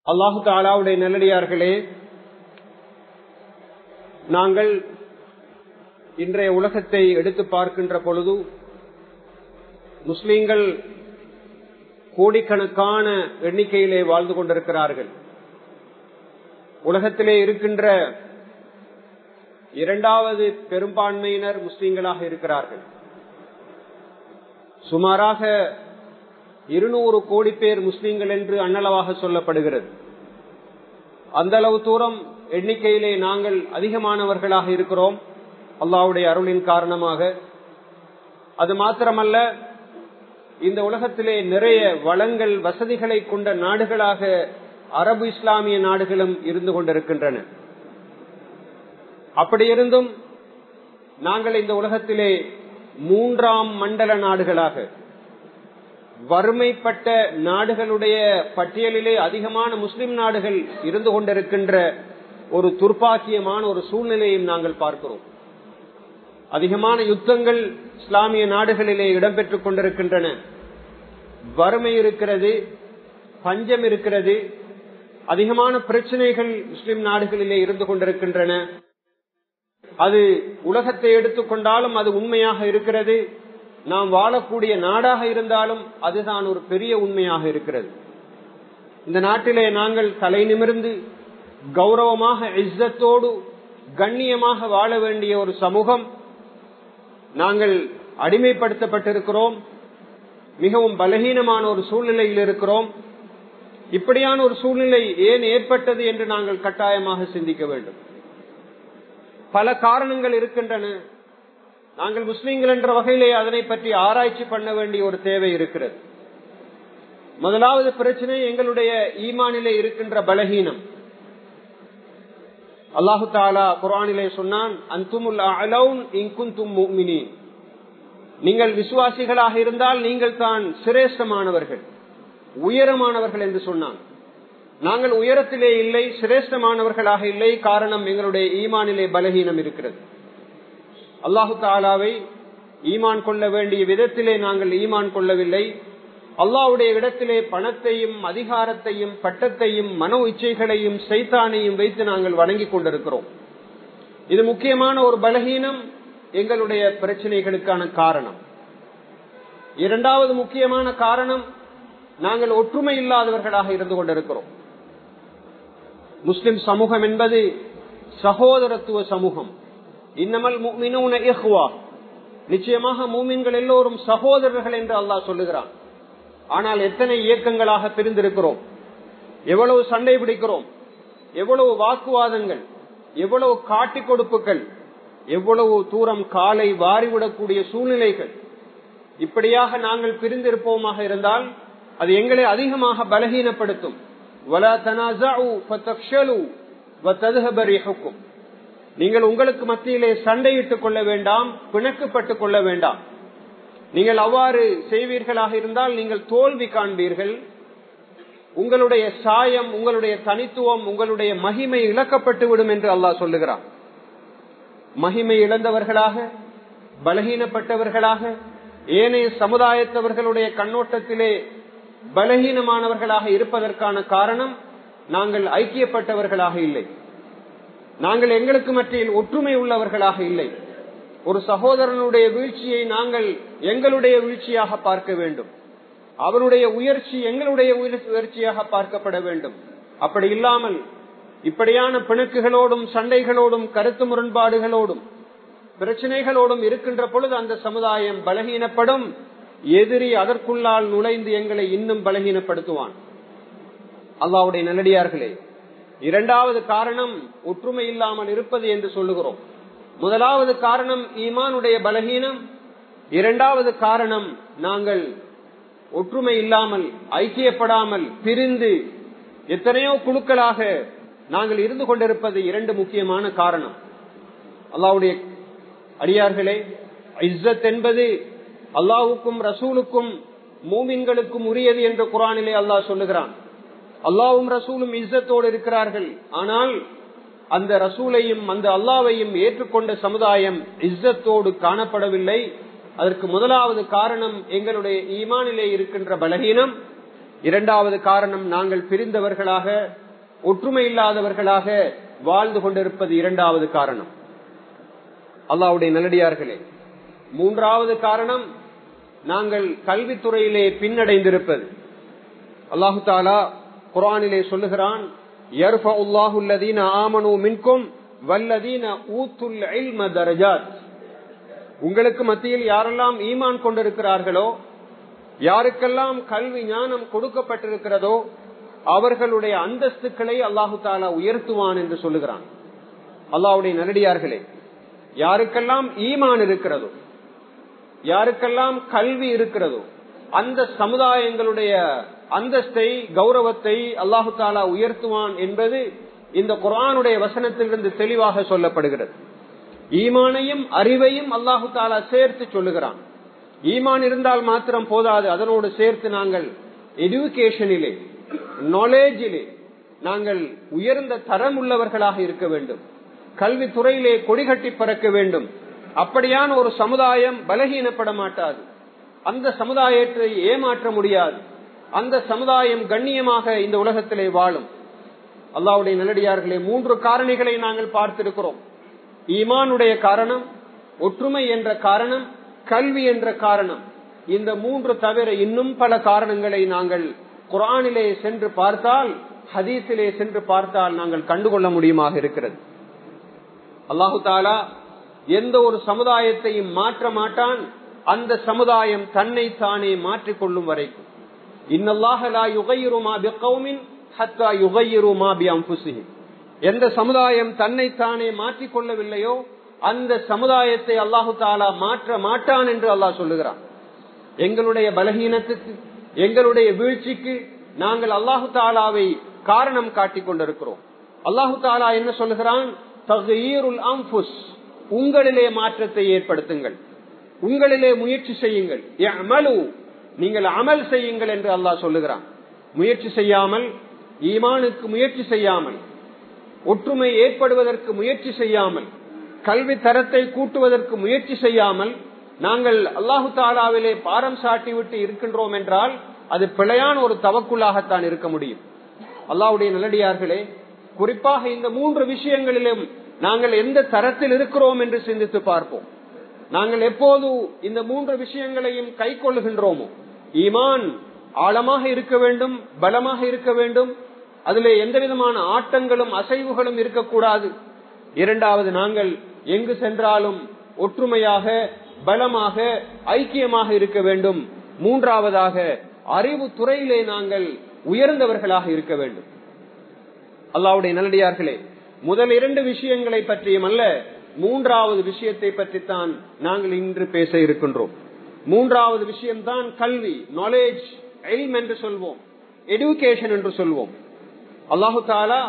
அல்லாஹு தாலாவுடைய நல்லடியார்களே நாங்கள் இன்றைய உலகத்தை எடுத்து பார்க்கின்ற பொழுது முஸ்லீம்கள் கோடிக்கணக்கான எண்ணிக்கையிலே வாழ்ந்து கொண்டிருக்கிறார்கள் உலகத்திலே இருக்கின்ற இரண்டாவது பெரும்பான்மையினர் முஸ்லீம்களாக இருக்கிறார்கள் சுமாராக இருநூறு கோடி பேர் முஸ்லீம்கள் என்று அன்னளவாக சொல்லப்படுகிறது அந்த அளவு தூரம் எண்ணிக்கையிலே நாங்கள் அதிகமானவர்களாக இருக்கிறோம் அல்லாவுடைய அருளின் காரணமாக அது மாத்திரமல்ல இந்த உலகத்திலே நிறைய வளங்கள் வசதிகளை கொண்ட நாடுகளாக அரபு இஸ்லாமிய நாடுகளும் இருந்து கொண்டிருக்கின்றன அப்படி இருந்தும் நாங்கள் இந்த உலகத்திலே மூன்றாம் மண்டல நாடுகளாக வறுமைப்பட்ட நாடுகளுடைய பட்டியலிலே அதிகமான முஸ்லிம் நாடுகள் இருந்து கொண்டிருக்கின்ற ஒரு துர்ப்பாக்கியமான ஒரு சூழ்நிலையும் நாங்கள் பார்க்கிறோம் அதிகமான யுத்தங்கள் இஸ்லாமிய நாடுகளிலே இடம்பெற்றுக் கொண்டிருக்கின்றன வறுமை இருக்கிறது பஞ்சம் இருக்கிறது அதிகமான பிரச்சனைகள் முஸ்லிம் நாடுகளிலே இருந்து கொண்டிருக்கின்றன அது உலகத்தை எடுத்துக்கொண்டாலும் அது உண்மையாக இருக்கிறது நாம் வாழக்கூடிய நாடாக இருந்தாலும் அதுதான் ஒரு பெரிய உண்மையாக இருக்கிறது இந்த நாட்டிலே நாங்கள் தலை நிமிர்ந்து கௌரவமாக இஸ்ஸத்தோடு கண்ணியமாக வாழ வேண்டிய ஒரு சமூகம் நாங்கள் அடிமைப்படுத்தப்பட்டிருக்கிறோம் மிகவும் பலகீனமான ஒரு சூழ்நிலையில் இருக்கிறோம் இப்படியான ஒரு சூழ்நிலை ஏன் ஏற்பட்டது என்று நாங்கள் கட்டாயமாக சிந்திக்க வேண்டும் பல காரணங்கள் இருக்கின்றன நாங்கள் முஸ்லீம்கள் என்ற வகையிலே அதனை பற்றி ஆராய்ச்சி பண்ண வேண்டிய ஒரு தேவை இருக்கிறது முதலாவது பிரச்சனை எங்களுடைய ஈமானிலே இருக்கின்ற பலகீனம் அல்லாஹு தாலா குரானிலே சொன்னான் அந்துமுல் அலவுன் இங்குந்தும் முக்மினீன் நீங்கள் விசுவாசிகளாக இருந்தால் நீங்கள் தான் சிரேஷ்டமானவர்கள் உயரமானவர்கள் என்று சொன்னான் நாங்கள் உயரத்திலே இல்லை சிரேஷ்டமானவர்களாக இல்லை காரணம் எங்களுடைய ஈமானிலே பலகீனம் இருக்கிறது அல்லாஹு தாலாவை ஈமான் கொள்ள வேண்டிய விதத்திலே நாங்கள் ஈமான் கொள்ளவில்லை அல்லாவுடைய இடத்திலே பணத்தையும் அதிகாரத்தையும் பட்டத்தையும் மனோ இச்சைகளையும் சைத்தானையும் வைத்து நாங்கள் வணங்கி கொண்டிருக்கிறோம் இது முக்கியமான ஒரு பலகீனம் எங்களுடைய பிரச்சனைகளுக்கான காரணம் இரண்டாவது முக்கியமான காரணம் நாங்கள் ஒற்றுமை இல்லாதவர்களாக இருந்து கொண்டிருக்கிறோம் முஸ்லிம் சமூகம் என்பது சகோதரத்துவ சமூகம் இன்னமல் நிச்சயமாக மூமின்கள் எல்லோரும் சகோதரர்கள் என்று அல்லாஹ் சொல்லுகிறான் ஆனால் எத்தனை இயக்கங்களாக பிரிந்திருக்கிறோம் எவ்வளவு சண்டை பிடிக்கிறோம் எவ்வளவு வாக்குவாதங்கள் எவ்வளவு காட்டி கொடுப்புகள் எவ்வளவு தூரம் காலை வாரிவிடக்கூடிய சூழ்நிலைகள் இப்படியாக நாங்கள் பிரிந்திருப்போமாக இருந்தால் அது எங்களை அதிகமாக பலகீனப்படுத்தும் நீங்கள் உங்களுக்கு மத்தியிலே சண்டையிட்டுக் கொள்ள வேண்டாம் பிணக்குப்பட்டுக் கொள்ள வேண்டாம் நீங்கள் அவ்வாறு செய்வீர்களாக இருந்தால் நீங்கள் தோல்வி காண்பீர்கள் உங்களுடைய சாயம் உங்களுடைய தனித்துவம் உங்களுடைய மகிமை இழக்கப்பட்டு விடும் என்று அல்லாஹ் சொல்லுகிறான் மகிமை இழந்தவர்களாக பலகீனப்பட்டவர்களாக ஏனைய சமுதாயத்தவர்களுடைய கண்ணோட்டத்திலே பலகீனமானவர்களாக இருப்பதற்கான காரணம் நாங்கள் ஐக்கியப்பட்டவர்களாக இல்லை நாங்கள் எங்களுக்கு மத்தியில் ஒற்றுமை உள்ளவர்களாக இல்லை ஒரு சகோதரனுடைய வீழ்ச்சியை நாங்கள் எங்களுடைய வீழ்ச்சியாக பார்க்க வேண்டும் அவனுடைய உயர்ச்சி எங்களுடைய உயர்ச்சியாக பார்க்கப்பட வேண்டும் அப்படி இல்லாமல் இப்படியான பிணக்குகளோடும் சண்டைகளோடும் கருத்து முரண்பாடுகளோடும் பிரச்சனைகளோடும் இருக்கின்ற பொழுது அந்த சமுதாயம் பலகீனப்படும் எதிரி அதற்குள்ளால் நுழைந்து எங்களை இன்னும் பலகீனப்படுத்துவான் அல்லாவுடைய நல்லடியார்களே இரண்டாவது காரணம் ஒற்றுமை இல்லாமல் இருப்பது என்று சொல்லுகிறோம் முதலாவது காரணம் ஈமானுடைய பலகீனம் இரண்டாவது காரணம் நாங்கள் ஒற்றுமை இல்லாமல் ஐக்கியப்படாமல் பிரிந்து எத்தனையோ குழுக்களாக நாங்கள் இருந்து கொண்டிருப்பது இரண்டு முக்கியமான காரணம் அல்லாவுடைய அடியார்களே இஸ்ஸத் என்பது அல்லாவுக்கும் ரசூலுக்கும் மூமின்களுக்கும் உரியது என்று குரானிலே அல்லாஹ் சொல்லுகிறான் அல்லாவும் ரசூலும் இஸ்ஸத்தோடு இருக்கிறார்கள் ஆனால் அந்த ரசூலையும் அந்த அல்லாவையும் ஏற்றுக்கொண்ட சமுதாயம் இஸ்ஸத்தோடு காணப்படவில்லை அதற்கு முதலாவது காரணம் எங்களுடைய ஈமானிலே இருக்கின்ற பலகீனம் இரண்டாவது காரணம் நாங்கள் பிரிந்தவர்களாக ஒற்றுமை இல்லாதவர்களாக வாழ்ந்து கொண்டிருப்பது இரண்டாவது காரணம் அல்லாவுடைய நல்லடியார்களே மூன்றாவது காரணம் நாங்கள் கல்வித்துறையிலே பின்னடைந்திருப்பது அல்லாஹு தாலா குரானிலே சொல்லுகிறான் உங்களுக்கு மத்தியில் யாரெல்லாம் ஈமான் கொண்டிருக்கிறார்களோ யாருக்கெல்லாம் கல்வி ஞானம் கொடுக்கப்பட்டிருக்கிறதோ அவர்களுடைய அந்தஸ்துக்களை அல்லாஹு தாலா உயர்த்துவான் என்று சொல்லுகிறான் அல்லாவுடைய நல்லடியார்களே யாருக்கெல்லாம் ஈமான் இருக்கிறதோ யாருக்கெல்லாம் கல்வி இருக்கிறதோ அந்த சமுதாயங்களுடைய அந்தஸ்தை கௌரவத்தை அல்லாஹு தாலா உயர்த்துவான் என்பது இந்த குரானுடைய வசனத்திலிருந்து தெளிவாக சொல்லப்படுகிறது ஈமானையும் அறிவையும் அல்லாஹு தாலா சேர்த்து சொல்லுகிறான் ஈமான் இருந்தால் மாத்திரம் போதாது அதனோடு சேர்த்து நாங்கள் எஜுகேஷனிலே நாலேஜிலே நாங்கள் உயர்ந்த தரம் உள்ளவர்களாக இருக்க வேண்டும் கல்வித்துறையிலே கொடிகட்டி பறக்க வேண்டும் அப்படியான ஒரு சமுதாயம் பலகீனப்பட மாட்டாது அந்த சமுதாயத்தை ஏமாற்ற முடியாது அந்த சமுதாயம் கண்ணியமாக இந்த உலகத்திலே வாழும் அல்லாவுடைய நல்லடியார்களே மூன்று காரணிகளை நாங்கள் பார்த்திருக்கிறோம் ஈமானுடைய காரணம் ஒற்றுமை என்ற காரணம் கல்வி என்ற காரணம் இந்த மூன்று தவிர இன்னும் பல காரணங்களை நாங்கள் குரானிலே சென்று பார்த்தால் ஹதீஸிலே சென்று பார்த்தால் நாங்கள் கண்டுகொள்ள முடியுமாக இருக்கிறது அல்லாஹு தாலா எந்த ஒரு சமுதாயத்தையும் மாற்ற மாட்டான் அந்த சமுதாயம் தன்னை தானே மாற்றிக்கொள்ளும் வரைக்கும் எந்த சமுதாயம் தன்னை தானே மாற்றிக்கொள்ளவில்லையோ அந்த சமுதாயத்தை அல்லாஹு தாலா மாற்ற மாட்டான் என்று அல்லாஹ் சொல்லுகிறான் எங்களுடைய பலகீனத்துக்கு எங்களுடைய வீழ்ச்சிக்கு நாங்கள் அல்லாஹு தாலாவை காரணம் காட்டிக் கொண்டிருக்கிறோம் அல்லாஹு தாலா என்ன சொல்லுகிறான் உங்களிலே மாற்றத்தை ஏற்படுத்துங்கள் உங்களிலே முயற்சி செய்யுங்கள் நீங்கள் அமல் செய்யுங்கள் என்று அல்லாஹ் சொல்லுகிறான் முயற்சி செய்யாமல் ஈமானுக்கு முயற்சி செய்யாமல் ஒற்றுமை ஏற்படுவதற்கு முயற்சி செய்யாமல் கல்வி தரத்தை கூட்டுவதற்கு முயற்சி செய்யாமல் நாங்கள் அல்லாஹு தாலாவிலே பாரம் சாட்டி விட்டு இருக்கின்றோம் என்றால் அது பிழையான ஒரு தவக்குள்ளாகத்தான் இருக்க முடியும் அல்லாவுடைய நல்லடியார்களே குறிப்பாக இந்த மூன்று விஷயங்களிலும் நாங்கள் எந்த தரத்தில் இருக்கிறோம் என்று சிந்தித்து பார்ப்போம் நாங்கள் எப்போது இந்த மூன்று விஷயங்களையும் கை கொள்ளுகின்றோமோ ஈமான் ஆழமாக இருக்க வேண்டும் பலமாக இருக்க வேண்டும் அதிலே எந்த விதமான ஆட்டங்களும் அசைவுகளும் இருக்கக்கூடாது இரண்டாவது நாங்கள் எங்கு சென்றாலும் ஒற்றுமையாக பலமாக ஐக்கியமாக இருக்க வேண்டும் மூன்றாவதாக அறிவு துறையிலே நாங்கள் உயர்ந்தவர்களாக இருக்க வேண்டும் அல்லாவுடைய நல்லடியார்களே முதல் இரண்டு விஷயங்களை பற்றியும் அல்ல மூன்றாவது விஷயத்தை பற்றித்தான் நாங்கள் இன்று பேச இருக்கின்றோம் மூன்றாவது விஷயம்தான் கல்வி நாலேஜ் எல்ம் என்று சொல்வோம் எடுகேஷன் என்று சொல்வோம் அல்லாஹு தாலா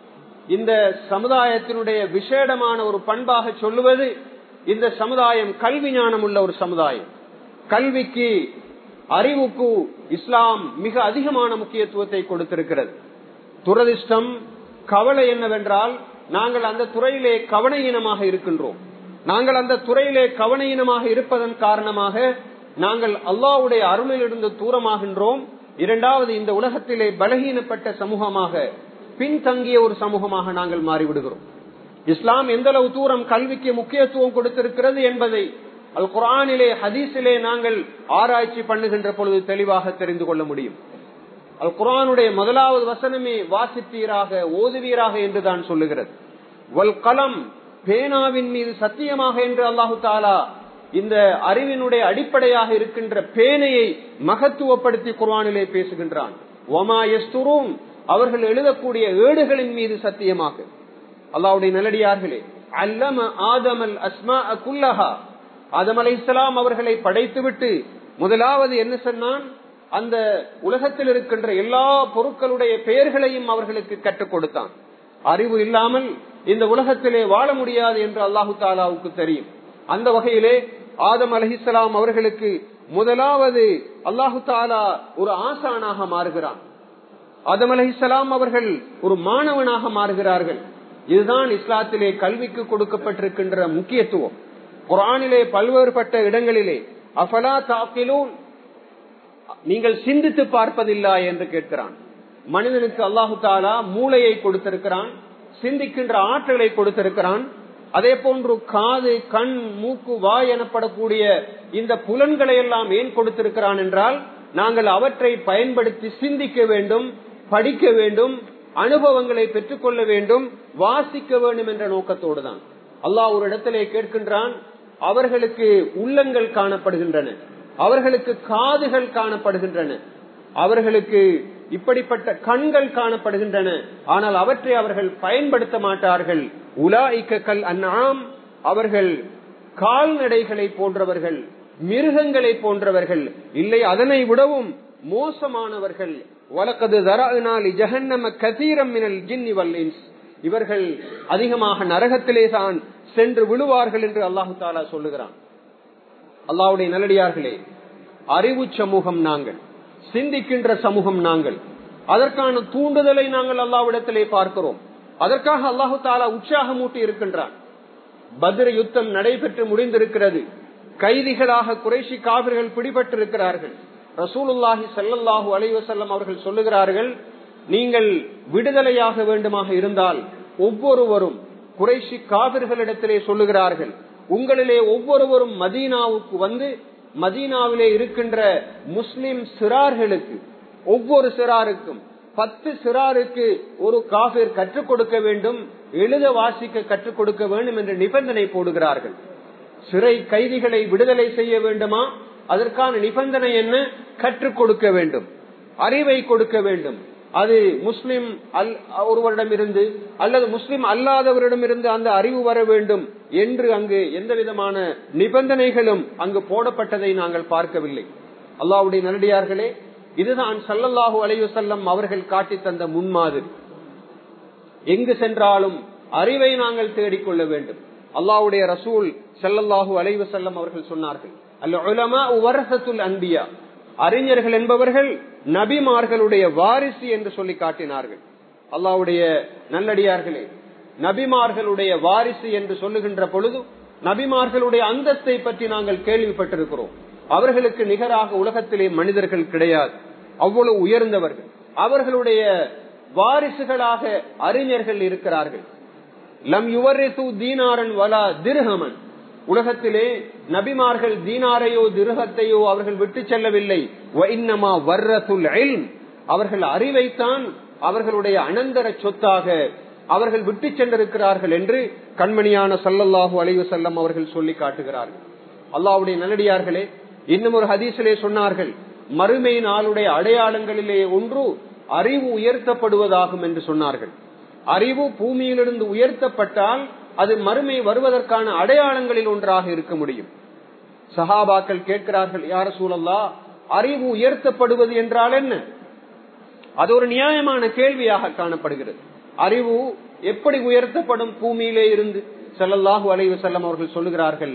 இந்த சமுதாயத்தினுடைய விசேடமான ஒரு பண்பாக சொல்லுவது இந்த சமுதாயம் கல்வி ஞானம் உள்ள ஒரு சமுதாயம் கல்விக்கு அறிவுக்கு இஸ்லாம் மிக அதிகமான முக்கியத்துவத்தை கொடுத்திருக்கிறது துரதிர்ஷ்டம் கவலை என்னவென்றால் நாங்கள் அந்த துறையிலே கவனையினமாக இருக்கின்றோம் நாங்கள் அந்த துறையிலே கவனையினமாக இருப்பதன் காரணமாக நாங்கள் அல்லாவுடைய அருளிலிருந்து தூரமாகின்றோம் இரண்டாவது இந்த உலகத்திலே பலகீனப்பட்ட சமூகமாக பின்தங்கிய ஒரு சமூகமாக நாங்கள் மாறிவிடுகிறோம் இஸ்லாம் எந்த அளவு தூரம் கல்விக்கு முக்கியத்துவம் கொடுத்திருக்கிறது என்பதை அல் குரானிலே ஹதீஸிலே நாங்கள் ஆராய்ச்சி பண்ணுகின்ற பொழுது தெளிவாக தெரிந்து கொள்ள முடியும் அல் குரானுடைய முதலாவது வசனமே வாசிப்பீராக ஓதுவீராக என்றுதான் சொல்லுகிறது வல் கலம் பேனாவின் மீது சத்தியமாக என்று அல்லாஹு தாலா இந்த அறிவினுடைய அடிப்படையாக இருக்கின்ற பேனையை மகத்துவப்படுத்தி குர்வானிலே பேசுகின்றான் ஒமா எஸ்துரும் அவர்கள் எழுதக்கூடிய ஏடுகளின் மீது சத்தியமாக அல்லாவுடைய நல்லடியார்களே அல்லம ஆதமல் அஸ்மா குல்லஹா ஆதம் அலை இஸ்லாம் அவர்களை படைத்துவிட்டு முதலாவது என்ன சொன்னான் அந்த உலகத்தில் இருக்கின்ற எல்லா பொருட்களுடைய பெயர்களையும் அவர்களுக்கு கற்றுக் கொடுத்தான் அறிவு இல்லாமல் இந்த உலகத்திலே வாழ முடியாது என்று அல்லாஹு தாலாவுக்கு தெரியும் அந்த வகையிலே ஆதம் அலஹிசலாம் அவர்களுக்கு முதலாவது அல்லாஹு தாலா ஒரு ஆசானாக மாறுகிறான் ஆதம் அலஹிசலாம் அவர்கள் ஒரு மாணவனாக மாறுகிறார்கள் இதுதான் இஸ்லாத்திலே கல்விக்கு கொடுக்கப்பட்டிருக்கின்ற முக்கியத்துவம் குரானிலே பல்வேறுபட்ட இடங்களிலே அஃபலா தாக்கிலூன் நீங்கள் சிந்தித்து பார்ப்பதில்லா என்று கேட்கிறான் மனிதனுக்கு அல்லாஹு தாலா மூளையை கொடுத்திருக்கிறான் சிந்திக்கின்ற ஆற்றலை கொடுத்திருக்கிறான் அதே போன்று காது கண் மூக்கு வாய் எனப்படக்கூடிய இந்த புலன்களை எல்லாம் ஏன் கொடுத்திருக்கிறான் என்றால் நாங்கள் அவற்றை பயன்படுத்தி சிந்திக்க வேண்டும் படிக்க வேண்டும் அனுபவங்களை பெற்றுக்கொள்ள வேண்டும் வாசிக்க வேண்டும் என்ற நோக்கத்தோடு தான் அல்லாஹ் ஒரு இடத்திலே கேட்கின்றான் அவர்களுக்கு உள்ளங்கள் காணப்படுகின்றன அவர்களுக்கு காதுகள் காணப்படுகின்றன அவர்களுக்கு இப்படிப்பட்ட கண்கள் காணப்படுகின்றன ஆனால் அவற்றை அவர்கள் பயன்படுத்த மாட்டார்கள் உலாய்க்கல் அந்நாம் அவர்கள் கால்நடைகளை போன்றவர்கள் மிருகங்களை போன்றவர்கள் இல்லை அதனை விடவும் மோசமானவர்கள் வழக்கது தரானாலி ஜஹன்னம கதீரம் மினல் ஜின்னி வல்லின்ஸ் இவர்கள் அதிகமாக நரகத்திலே தான் சென்று விழுவார்கள் என்று அல்லாஹு தாலா சொல்லுகிறான் அல்லாவுடைய நல்லடியார்களே அறிவு சமூகம் நாங்கள் சிந்திக்கின்ற சமூகம் நாங்கள் அதற்கான தூண்டுதலை நாங்கள் அல்லாவிடத்திலே பார்க்கிறோம் அதற்காக அல்லாஹு தாலா உற்சாகமூட்டி இருக்கின்றான் பத்ர யுத்தம் நடைபெற்று முடிந்திருக்கிறது கைதிகளாக குறைசி காவிர்கள் பிடிபட்டிருக்கிறார்கள் ரசூலுல்லாஹி சல்லல்லாஹு அலைவசல்லம் அவர்கள் சொல்லுகிறார்கள் நீங்கள் விடுதலையாக வேண்டுமாக இருந்தால் ஒவ்வொருவரும் குறைசி காவிர்களிடத்திலே சொல்லுகிறார்கள் உங்களிலே ஒவ்வொருவரும் மதீனாவுக்கு வந்து மதீனாவிலே இருக்கின்ற முஸ்லிம் சிறார்களுக்கு ஒவ்வொரு சிறாருக்கும் பத்து சிறாருக்கு ஒரு காபிர் கற்றுக் கொடுக்க வேண்டும் எழுத வாசிக்க கற்றுக் கொடுக்க வேண்டும் என்ற நிபந்தனை போடுகிறார்கள் சிறை கைதிகளை விடுதலை செய்ய வேண்டுமா அதற்கான நிபந்தனை என்ன கற்றுக் கொடுக்க வேண்டும் அறிவை கொடுக்க வேண்டும் அது முஸ்லிம் அல் ஒருவரிடம் இருந்து அல்லது முஸ்லிம் அல்லாதவரிடம் இருந்து அந்த அறிவு வர வேண்டும் என்று அங்கு எந்த விதமான நிபந்தனைகளும் அங்கு போடப்பட்டதை நாங்கள் பார்க்கவில்லை அல்லாவுடைய நல்லடியார்களே இதுதான் சல்லல்லாஹு அலைவு செல்லம் அவர்கள் காட்டி தந்த முன்மாதிரி எங்கு சென்றாலும் அறிவை நாங்கள் தேடிக்கொள்ள வேண்டும் அல்லாவுடைய ரசூல் செல்லல்லாஹு அலைவு செல்லம் அவர்கள் சொன்னார்கள் அல்ல உலமா உவரசத்துல் அன்பியா அறிஞர்கள் என்பவர்கள் நபிமார்களுடைய வாரிசு என்று சொல்லி காட்டினார்கள் அல்லாவுடைய நல்லடியார்களே நபிமார்களுடைய வாரிசு என்று சொல்லுகின்ற பொழுது நபிமார்களுடைய அந்தஸ்தை பற்றி நாங்கள் கேள்விப்பட்டிருக்கிறோம் அவர்களுக்கு நிகராக உலகத்திலே மனிதர்கள் கிடையாது அவ்வளவு உயர்ந்தவர்கள் அவர்களுடைய வாரிசுகளாக அறிஞர்கள் இருக்கிறார்கள் லம் யுவரிசு தீனாரன் வலா திருஹமன் உலகத்திலே நபிமார்கள் தீனாரையோ திருகத்தையோ அவர்கள் விட்டு செல்லவில்லை அவர்கள் அறிவைத்தான் அவர்களுடைய அனந்தர சொத்தாக அவர்கள் விட்டு சென்றிருக்கிறார்கள் என்று கண்மணியான சல்லல்லாஹு அலைவு செல்லம் அவர்கள் சொல்லி காட்டுகிறார்கள் அல்லாவுடைய நல்லடியார்களே இன்னும் ஒரு ஹதீசிலே சொன்னார்கள் மறுமை நாளுடைய அடையாளங்களிலே ஒன்று அறிவு உயர்த்தப்படுவதாகும் என்று சொன்னார்கள் அறிவு பூமியிலிருந்து உயர்த்தப்பட்டால் அது மறுமை வருவதற்கான அடையாளங்களில் ஒன்றாக இருக்க முடியும் சஹாபாக்கள் கேட்கிறார்கள் யார சூழல்லா அறிவு உயர்த்தப்படுவது என்றால் என்ன அது ஒரு நியாயமான கேள்வியாக காணப்படுகிறது அறிவு எப்படி உயர்த்தப்படும் பூமியிலே இருந்து செல்லல்லாஹு அலைவு செல்லம் அவர்கள் சொல்லுகிறார்கள்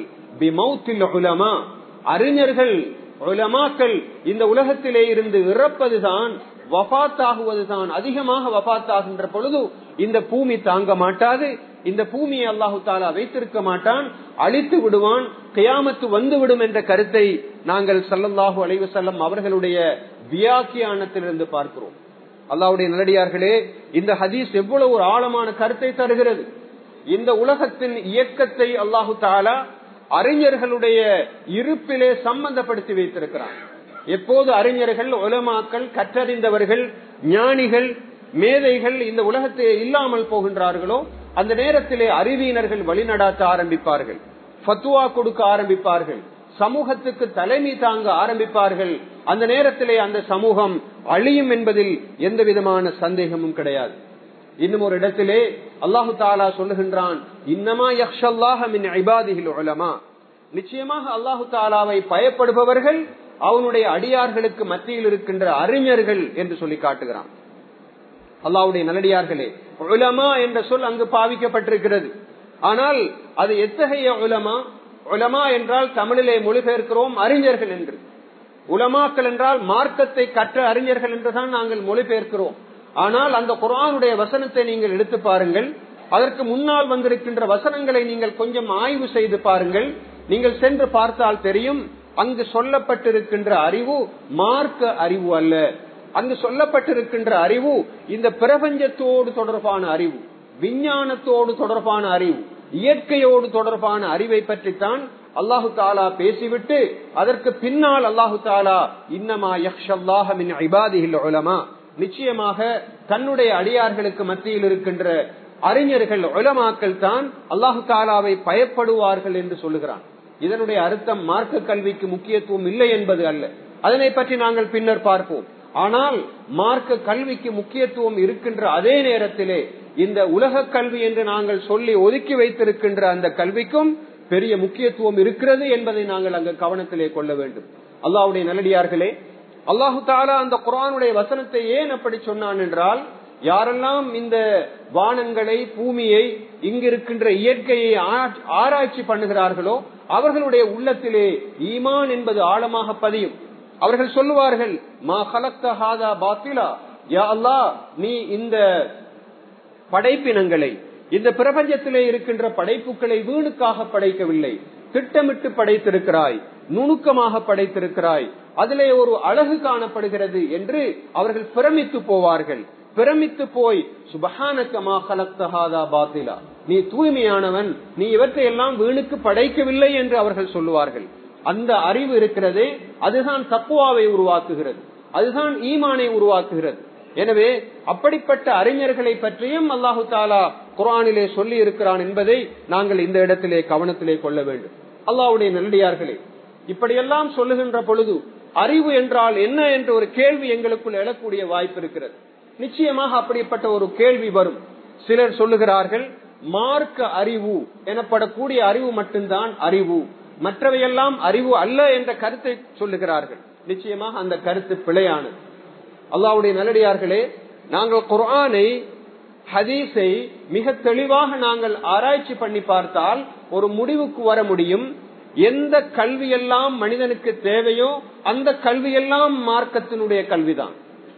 அறிஞர்கள் உலமாக்கள் இந்த உலகத்திலே இருந்து இறப்பதுதான் வபாத்தாகுவதுதான் அதிகமாக வபாத்தாகின்ற பொழுது இந்த பூமி தாங்க மாட்டாது இந்த பூமியை அல்லாஹு தாலா வைத்திருக்க மாட்டான் அழித்து விடுவான் கியாமத்து வந்து விடும் என்ற கருத்தை நாங்கள் சல்லல்லாஹு அலைவு செல்லம் அவர்களுடைய வியாக்கியானத்திலிருந்து பார்க்கிறோம் அல்லாவுடைய நல்லடியார்களே இந்த ஹதீஸ் எவ்வளவு ஒரு ஆழமான கருத்தை தருகிறது இந்த உலகத்தின் இயக்கத்தை அல்லாஹு தாலா அறிஞர்களுடைய இருப்பிலே சம்பந்தப்படுத்தி வைத்திருக்கிறான் எப்போது அறிஞர்கள் உலமாக்கள் கற்றறிந்தவர்கள் ஞானிகள் மேதைகள் இந்த உலகத்தை இல்லாமல் போகின்றார்களோ அந்த நேரத்திலே அறிவியினர்கள் வழிநடாத்த ஆரம்பிப்பார்கள் ஃபத்துவா கொடுக்க ஆரம்பிப்பார்கள் சமூகத்துக்கு தலைமை தாங்க ஆரம்பிப்பார்கள் அந்த நேரத்திலே அந்த சமூகம் அழியும் என்பதில் எந்த விதமான சந்தேகமும் கிடையாது இன்னும் ஒரு இடத்திலே அல்லாஹு தாலா சொல்லுகின்றான் இன்னமா யக்ஷல்லாஹின் ஐபாதிகள் உலமா நிச்சயமாக அல்லாஹு தாலாவை பயப்படுபவர்கள் அவனுடைய அடியார்களுக்கு மத்தியில் இருக்கின்ற அறிஞர்கள் என்று சொல்லி காட்டுகிறான் அல்லாவுடைய நல்லடியார்களே உலமா என்ற சொல் அங்கு பாவிக்கப்பட்டிருக்கிறது ஆனால் அது எத்தகைய உலமா உலமா என்றால் தமிழிலே மொழிபெயர்க்கிறோம் அறிஞர்கள் என்று உலமாக்கள் என்றால் மார்க்கத்தை கற்ற அறிஞர்கள் என்றுதான் நாங்கள் மொழிபெயர்க்கிறோம் ஆனால் அந்த குரானுடைய வசனத்தை நீங்கள் எடுத்து பாருங்கள் அதற்கு முன்னால் வந்திருக்கின்ற வசனங்களை நீங்கள் கொஞ்சம் ஆய்வு செய்து பாருங்கள் நீங்கள் சென்று பார்த்தால் தெரியும் அங்கு சொல்லப்பட்டிருக்கின்ற அறிவு மார்க்க அறிவு அல்ல அங்கு சொல்லப்பட்டிருக்கின்ற அறிவு இந்த பிரபஞ்சத்தோடு தொடர்பான அறிவு விஞ்ஞானத்தோடு தொடர்பான அறிவு இயற்கையோடு தொடர்பான அறிவை பற்றித்தான் அல்லாஹு தாலா பேசிவிட்டு அதற்கு பின்னால் அல்லாஹு தாலா இன்னமா யக்ஷல்லாஹமின் இபாதிகள் உலமா நிச்சயமாக தன்னுடைய அடியார்களுக்கு மத்தியில் இருக்கின்ற அறிஞர்கள் உலமாக்கள் தான் அல்லாஹு தாலாவை பயப்படுவார்கள் என்று சொல்லுகிறான் இதனுடைய அர்த்தம் மார்க்க கல்விக்கு முக்கியத்துவம் இல்லை என்பது அல்ல அதனை பற்றி நாங்கள் பின்னர் பார்ப்போம் ஆனால் மார்க்க கல்விக்கு முக்கியத்துவம் இருக்கின்ற அதே நேரத்திலே இந்த உலக கல்வி என்று நாங்கள் சொல்லி ஒதுக்கி வைத்திருக்கின்ற அந்த கல்விக்கும் பெரிய முக்கியத்துவம் இருக்கிறது என்பதை நாங்கள் அங்கு கவனத்திலே கொள்ள வேண்டும் அல்லாவுடைய நல்லடியார்களே அல்லாஹு தாலா அந்த குரானுடைய வசனத்தை ஏன் அப்படி சொன்னான் என்றால் யாரெல்லாம் இந்த வானங்களை பூமியை இங்கிருக்கின்ற இயற்கையை ஆராய்ச்சி பண்ணுகிறார்களோ அவர்களுடைய உள்ளத்திலே ஈமான் என்பது ஆழமாக பதியும் அவர்கள் சொல்லுவார்கள் மா ஹலக்தஹாதா பாத்திலா யா அல்லா நீ இந்த படைப்பினங்களை இந்த பிரபஞ்சத்திலே இருக்கின்ற படைப்புகளை வீணுக்காக படைக்கவில்லை திட்டமிட்டு படைத்திருக்கிறாய் நுணுக்கமாக படைத்திருக்கிறாய் அதிலே ஒரு அழகு காணப்படுகிறது என்று அவர்கள் பிரமித்து போவார்கள் பிரமித்து போய் சுபஹானக்கமா கலக்தஹாதா பாத்திலா நீ தூய்மையானவன் நீ இவற்றை எல்லாம் வீணுக்கு படைக்கவில்லை என்று அவர்கள் சொல்லுவார்கள் அந்த அறிவு இருக்கிறதே அதுதான் தப்புவாவை உருவாக்குகிறது அதுதான் ஈமானை உருவாக்குகிறது எனவே அப்படிப்பட்ட அறிஞர்களை பற்றியும் அல்லாஹு தாலா குரானிலே சொல்லி இருக்கிறான் என்பதை நாங்கள் இந்த இடத்திலே கவனத்திலே கொள்ள வேண்டும் அல்லாவுடைய நல்லடியார்களே இப்படியெல்லாம் சொல்லுகின்ற பொழுது அறிவு என்றால் என்ன என்ற ஒரு கேள்வி எங்களுக்குள் எழக்கூடிய வாய்ப்பு இருக்கிறது நிச்சயமாக அப்படிப்பட்ட ஒரு கேள்வி வரும் சிலர் சொல்லுகிறார்கள் மார்க்க அறிவு எனப்படக்கூடிய அறிவு மட்டும்தான் அறிவு மற்றவையெல்லாம் அறிவு அல்ல என்ற கருத்தை சொல்லுகிறார்கள் நிச்சயமாக அந்த கருத்து பிழையானது அல்லாவுடைய நல்லடியார்களே நாங்கள் குர்ஆனை ஹதீஸை மிக தெளிவாக நாங்கள் ஆராய்ச்சி பண்ணி பார்த்தால் ஒரு முடிவுக்கு வர முடியும் எந்த கல்வியெல்லாம் மனிதனுக்கு தேவையோ அந்த கல்வியெல்லாம் மார்க்கத்தினுடைய கல்விதான்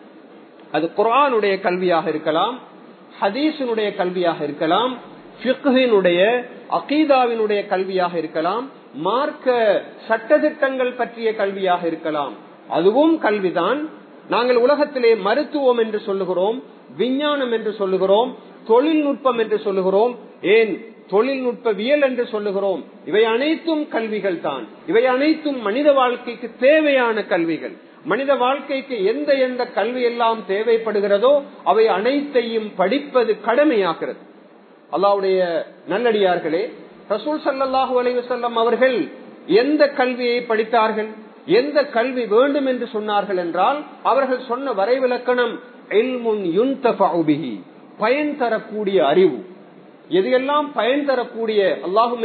அது குரானுடைய கல்வியாக இருக்கலாம் ஹதீஸினுடைய கல்வியாக இருக்கலாம் பிக்குவினுடைய அகீதாவினுடைய கல்வியாக இருக்கலாம் மார்க்க சட்டத்திட்டங்கள் பற்றிய கல்வியாக இருக்கலாம் அதுவும் கல்விதான் நாங்கள் உலகத்திலே மருத்துவம் என்று சொல்லுகிறோம் விஞ்ஞானம் என்று சொல்லுகிறோம் தொழில்நுட்பம் என்று சொல்லுகிறோம் ஏன் தொழில்நுட்பவியல் என்று சொல்லுகிறோம் இவை அனைத்தும் கல்விகள் தான் இவை அனைத்தும் மனித வாழ்க்கைக்கு தேவையான கல்விகள் மனித வாழ்க்கைக்கு எந்த எந்த கல்வி எல்லாம் தேவைப்படுகிறதோ அவை அனைத்தையும் படிப்பது கடமையாகிறது அல்லாவுடைய நல்லடியார்களே ரசூல் சல்லாஹூ அலைவசல்லம் அவர்கள் எந்த கல்வியை படித்தார்கள் எந்த கல்வி வேண்டும் என்று சொன்னார்கள் என்றால் அவர்கள் சொன்ன வரைவிலக்கணம் பயன் தரக்கூடிய அறிவு எதையெல்லாம் பயன் தரக்கூடிய அல்லாஹு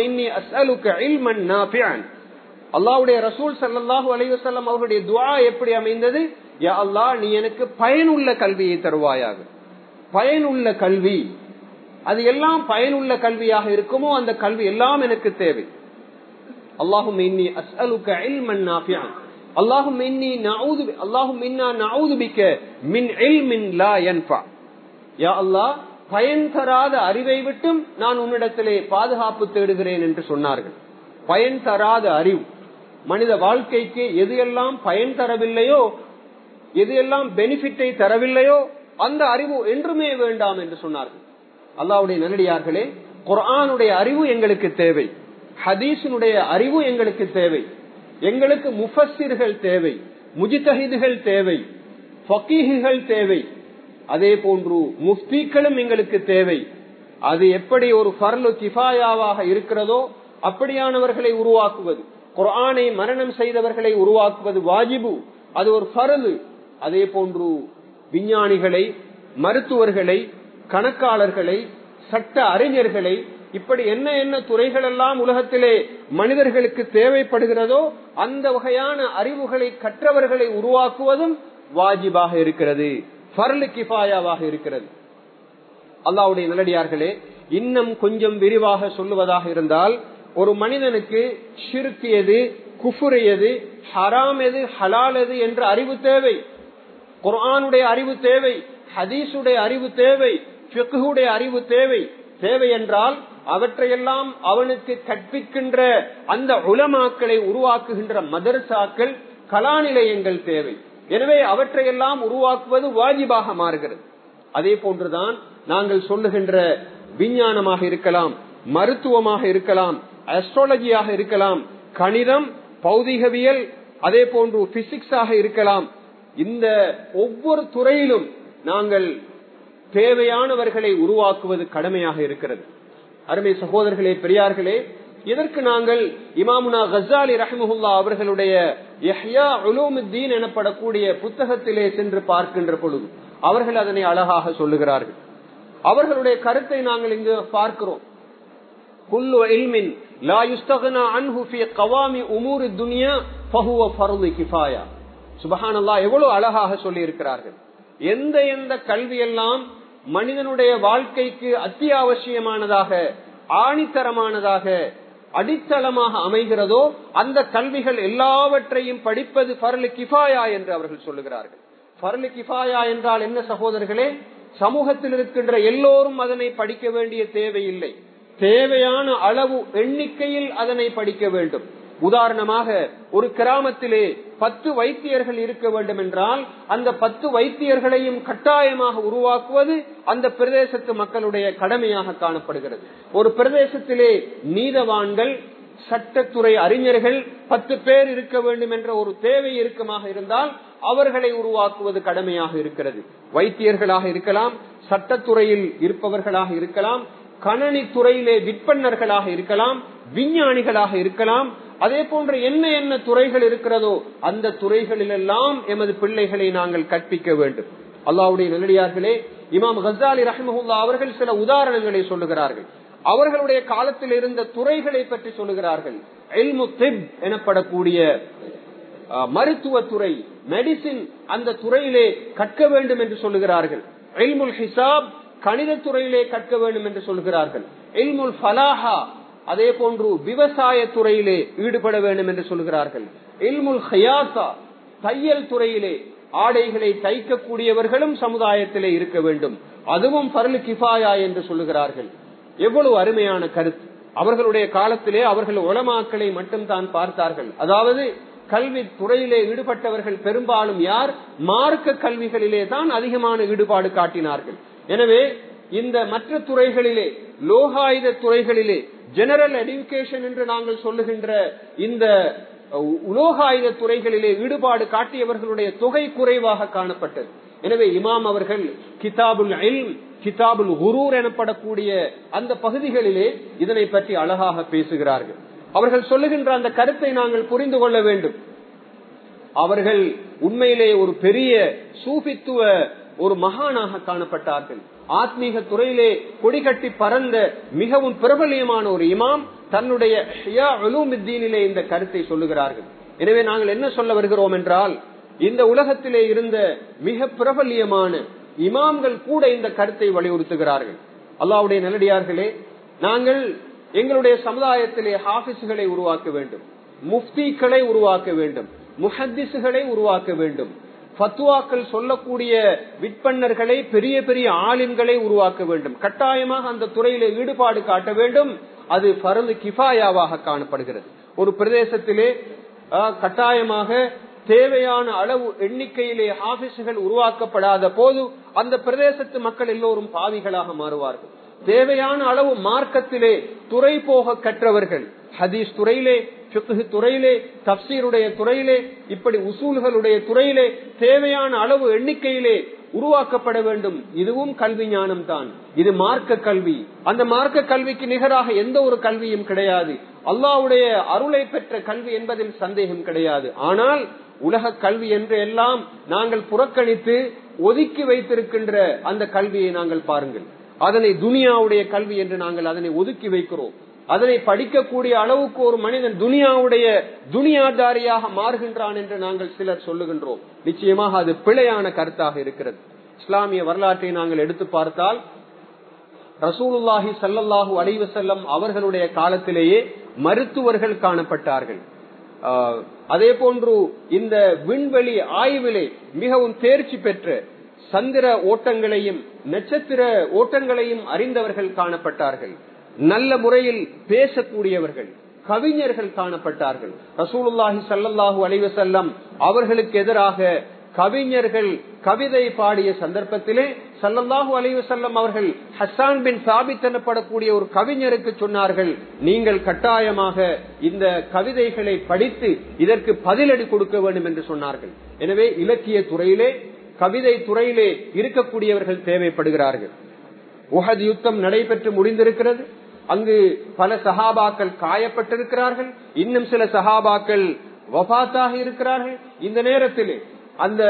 அல்லாவுடைய ரசூல் சல்லாஹூ அலைவசல்லம் அவர்களுடைய துவா எப்படி அமைந்தது யா அல்லாஹ் நீ எனக்கு பயனுள்ள கல்வியை தருவாயாக பயனுள்ள கல்வி அது எல்லாம் பயனுள்ள கல்வியாக இருக்குமோ அந்த கல்வி எல்லாம் எனக்கு தேவை اللهم إني أسألك علما نافعا اللهم إني نعوذ اللهم إنا نعوذ بك من علم لا ينفع يا الله பயன் தராத அறிவை விட்டும் நான் உன்னிடத்திலே பாதுகாப்பு தேடுகிறேன் என்று சொன்னார்கள் பயன் தராத அறிவு மனித வாழ்க்கைக்கு எது எல்லாம் பயன் தரவில்லையோ எது எல்லாம் பெனிஃபிட்டை தரவில்லையோ அந்த அறிவு என்றுமே வேண்டாம் என்று சொன்னார்கள் அல்லாவுடைய நல்லடியார்களே குரானுடைய அறிவு எங்களுக்கு தேவை ஹதீஸினுடைய அறிவு எங்களுக்கு தேவை எங்களுக்கு முஃபஸிர்கள் தேவை முஜிதஹிதுகள் தேவை ஃபக்கீஹுகள் தேவை அதே போன்று முஃப்தீக்களும் எங்களுக்கு தேவை அது எப்படி ஒரு ஃபர்லு கிஃபாயாவாக இருக்கிறதோ அப்படியானவர்களை உருவாக்குவது குரானை மரணம் செய்தவர்களை உருவாக்குவது வாஜிபு அது ஒரு ஃபரலு அதே போன்று விஞ்ஞானிகளை மருத்துவர்களை கணக்காளர்களை சட்ட அறிஞர்களை இப்படி என்ன என்ன துறைகள் எல்லாம் உலகத்திலே மனிதர்களுக்கு தேவைப்படுகிறதோ அந்த வகையான அறிவுகளை கற்றவர்களை உருவாக்குவதும் வாஜிபாக இருக்கிறது ஃபர்லு கிஃபாயாவாக இருக்கிறது அல்லாவுடைய நல்லடியார்களே இன்னும் கொஞ்சம் விரிவாக சொல்லுவதாக இருந்தால் ஒரு மனிதனுக்கு ஷிருக்கு எது குஃபுர் எது ஹராம் எது ஹலால் எது என்ற அறிவு தேவை குர்ஆனுடைய அறிவு தேவை ஹதீஸுடைய அறிவு தேவை ஃபிக்குடைய அறிவு தேவை தேவை என்றால் அவற்றையெல்லாம் அவனுக்கு கற்பிக்கின்ற அந்த உலமாக்களை உருவாக்குகின்ற மதரசாக்கள் கலா நிலையங்கள் தேவை எனவே அவற்றையெல்லாம் உருவாக்குவது வாஜிபாக மாறுகிறது அதே போன்றுதான் நாங்கள் சொல்லுகின்ற விஞ்ஞானமாக இருக்கலாம் மருத்துவமாக இருக்கலாம் அஸ்ட்ராலஜியாக இருக்கலாம் கணிதம் பௌதிகவியல் அதே போன்று பிசிக்ஸாக இருக்கலாம் இந்த ஒவ்வொரு துறையிலும் நாங்கள் தேவையானவர்களை உருவாக்குவது கடமையாக இருக்கிறது அருமை சகோதரர்களே பெரியார்களே இதற்கு நாங்கள் இமாமுனா கசாலி ரஹமுல்லா அவர்களுடைய யஹ்யா உலூமுத்தீன் எனப்படக்கூடிய புத்தகத்திலே சென்று பார்க்கின்ற பொழுது அவர்கள் அதனை அழகாக சொல்லுகிறார்கள் அவர்களுடைய கருத்தை நாங்கள் இங்கு பார்க்கிறோம் குல்லு இல்மின் லா யுஸ்தகனா அன்ஹு ஃபி கவாமி உமூர் துனியா ஃபஹுவ ஃபர்து கிஃபாயா சுபஹானல்லாஹ் எவ்வளவு அழகாக சொல்லி இருக்கிறார்கள் எந்த எந்த கல்வியெல்லாம் மனிதனுடைய வாழ்க்கைக்கு அத்தியாவசியமானதாக ஆணித்தரமானதாக அடித்தளமாக அமைகிறதோ அந்த கல்விகள் எல்லாவற்றையும் படிப்பது பரலு கிஃபாயா என்று அவர்கள் சொல்லுகிறார்கள் பரலு கிஃபாயா என்றால் என்ன சகோதரர்களே சமூகத்தில் இருக்கின்ற எல்லோரும் அதனை படிக்க வேண்டிய தேவையில்லை தேவையான அளவு எண்ணிக்கையில் அதனை படிக்க வேண்டும் உதாரணமாக ஒரு கிராமத்திலே பத்து வைத்தியர்கள் இருக்க வேண்டும் என்றால் அந்த பத்து வைத்தியர்களையும் கட்டாயமாக உருவாக்குவது அந்த பிரதேசத்து மக்களுடைய கடமையாக காணப்படுகிறது ஒரு பிரதேசத்திலே நீதவான்கள் சட்டத்துறை அறிஞர்கள் பத்து பேர் இருக்க வேண்டும் என்ற ஒரு தேவை இருக்குமாக இருந்தால் அவர்களை உருவாக்குவது கடமையாக இருக்கிறது வைத்தியர்களாக இருக்கலாம் சட்டத்துறையில் இருப்பவர்களாக இருக்கலாம் கணனி துறையிலே விற்பனர்களாக இருக்கலாம் விஞ்ஞானிகளாக இருக்கலாம் அதே போன்ற என்ன என்ன துறைகள் இருக்கிறதோ அந்த துறைகளிலெல்லாம் எமது பிள்ளைகளை நாங்கள் கற்பிக்க வேண்டும் அல்லாவுடைய நல்லடியார்களே இமாம் ஹசாலி ரஹமுல்லா அவர்கள் சில உதாரணங்களை சொல்லுகிறார்கள் அவர்களுடைய காலத்தில் இருந்த துறைகளை பற்றி சொல்லுகிறார்கள் எனப்படக்கூடிய மருத்துவத்துறை மெடிசின் அந்த துறையிலே கற்க வேண்டும் என்று சொல்லுகிறார்கள் எல்முல் ஹிசாப் கணித துறையிலே கற்க வேண்டும் என்று சொல்கிறார்கள் எல்முல் ஃபலாஹா அதே போன்று விவசாய துறையிலே ஈடுபட வேண்டும் என்று சொல்கிறார்கள் இல்முல் ஹயாசா தையல் துறையிலே ஆடைகளை தைக்கக்கூடியவர்களும் சமுதாயத்திலே இருக்க வேண்டும் அதுவும் பரலு கிஃபாயா என்று சொல்லுகிறார்கள் எவ்வளவு அருமையான கருத்து அவர்களுடைய காலத்திலே அவர்கள் உளமாக்களை மட்டும் தான் பார்த்தார்கள் அதாவது கல்வி துறையிலே ஈடுபட்டவர்கள் பெரும்பாலும் யார் மார்க்க கல்விகளிலே தான் அதிகமான ஈடுபாடு காட்டினார்கள் எனவே இந்த மற்ற துறைகளிலே லோகாயுத துறைகளிலே ஜெனரல் எடுகேஷன் என்று நாங்கள் சொல்லுகின்ற இந்த உலோகாயுத துறைகளிலே ஈடுபாடு காட்டியவர்களுடைய தொகை குறைவாக காணப்பட்டது எனவே இமாம் அவர்கள் கிதாபுல் இல்ம் கிதாபுல் குரூர் எனப்படக்கூடிய அந்த பகுதிகளிலே இதனை பற்றி அழகாக பேசுகிறார்கள் அவர்கள் சொல்லுகின்ற அந்த கருத்தை நாங்கள் புரிந்து கொள்ள வேண்டும் அவர்கள் உண்மையிலே ஒரு பெரிய சூபித்துவ ஒரு மகானாக காணப்பட்டார்கள் ஆத்மீக துறையிலே கொடிகட்டி பறந்த மிகவும் பிரபலியமான ஒரு இமாம் தன்னுடைய அலுமித்தீனிலே இந்த கருத்தை சொல்லுகிறார்கள் எனவே நாங்கள் என்ன சொல்ல வருகிறோம் என்றால் இந்த உலகத்திலே இருந்த மிக பிரபல்யமான இமாம்கள் கூட இந்த கருத்தை வலியுறுத்துகிறார்கள் அல்லாவுடைய நல்லடியார்களே நாங்கள் எங்களுடைய சமுதாயத்திலே ஹாபிஸ்களை உருவாக்க வேண்டும் முஃப்திக்களை உருவாக்க வேண்டும் முஹத்திசுகளை உருவாக்க வேண்டும் பத்துவாக்கள் சொல்லக்கூடிய விற்பனர்களை பெரிய பெரிய ஆலிம்களை உருவாக்க வேண்டும் கட்டாயமாக அந்த துறையில ஈடுபாடு காட்ட வேண்டும் அது பரந்து கிஃபாயாவாக காணப்படுகிறது ஒரு பிரதேசத்திலே கட்டாயமாக தேவையான அளவு எண்ணிக்கையிலே ஆபீஸுகள் உருவாக்கப்படாத போது அந்த பிரதேசத்து மக்கள் எல்லோரும் பாவிகளாக மாறுவார்கள் தேவையான அளவு மார்க்கத்திலே துறை போக கற்றவர்கள் ஹதீஸ் துறையிலே சுத்துகு துறையிலே தப்சீருடைய துறையிலே இப்படி உசூல்களுடைய துறையிலே தேவையான அளவு எண்ணிக்கையிலே உருவாக்கப்பட வேண்டும் இதுவும் கல்வி ஞானம் தான் இது மார்க்க கல்வி அந்த மார்க்க கல்விக்கு நிகராக எந்த ஒரு கல்வியும் கிடையாது அல்லாவுடைய அருளை பெற்ற கல்வி என்பதில் சந்தேகம் கிடையாது ஆனால் உலக கல்வி என்று எல்லாம் நாங்கள் புறக்கணித்து ஒதுக்கி வைத்திருக்கின்ற அந்த கல்வியை நாங்கள் பாருங்கள் அதனை துனியாவுடைய கல்வி என்று நாங்கள் அதனை ஒதுக்கி வைக்கிறோம் அதனை படிக்கக்கூடிய அளவுக்கு ஒரு மனிதன் துனியாவுடைய துனியாதாரியாக மாறுகின்றான் என்று நாங்கள் சிலர் சொல்லுகின்றோம் நிச்சயமாக அது பிழையான கருத்தாக இருக்கிறது இஸ்லாமிய வரலாற்றை நாங்கள் எடுத்து பார்த்தால் ரசூலுல்லாஹி சல்லல்லாஹு அலைவ செல்லம் அவர்களுடைய காலத்திலேயே மருத்துவர்கள் காணப்பட்டார்கள் அதே போன்று இந்த விண்வெளி ஆய்விலே மிகவும் தேர்ச்சி பெற்ற சந்திர ஓட்டங்களையும் நட்சத்திர ஓட்டங்களையும் அறிந்தவர்கள் காணப்பட்டார்கள் நல்ல முறையில் பேசக்கூடியவர்கள் கவிஞர்கள் காணப்பட்டார்கள் ரசூலுல்லாஹி சல்லாஹூ அலைவசல்லம் அவர்களுக்கு எதிராக கவிஞர்கள் கவிதை பாடிய சந்தர்ப்பத்திலே சல்லல்லாஹூ அலைவசல்லம் அவர்கள் ஹசான் பின் சாபித் எனப்படக்கூடிய ஒரு கவிஞருக்கு சொன்னார்கள் நீங்கள் கட்டாயமாக இந்த கவிதைகளை படித்து இதற்கு பதிலடி கொடுக்க வேண்டும் என்று சொன்னார்கள் எனவே இலக்கிய துறையிலே கவிதை துறையிலே இருக்கக்கூடியவர்கள் தேவைப்படுகிறார்கள் உஹது யுத்தம் நடைபெற்று முடிந்திருக்கிறது அங்கு பல சஹாபாக்கள் காயப்பட்டிருக்கிறார்கள் இன்னும் சில சஹாபாக்கள் வபாத்தாக இருக்கிறார்கள் இந்த நேரத்திலே அந்த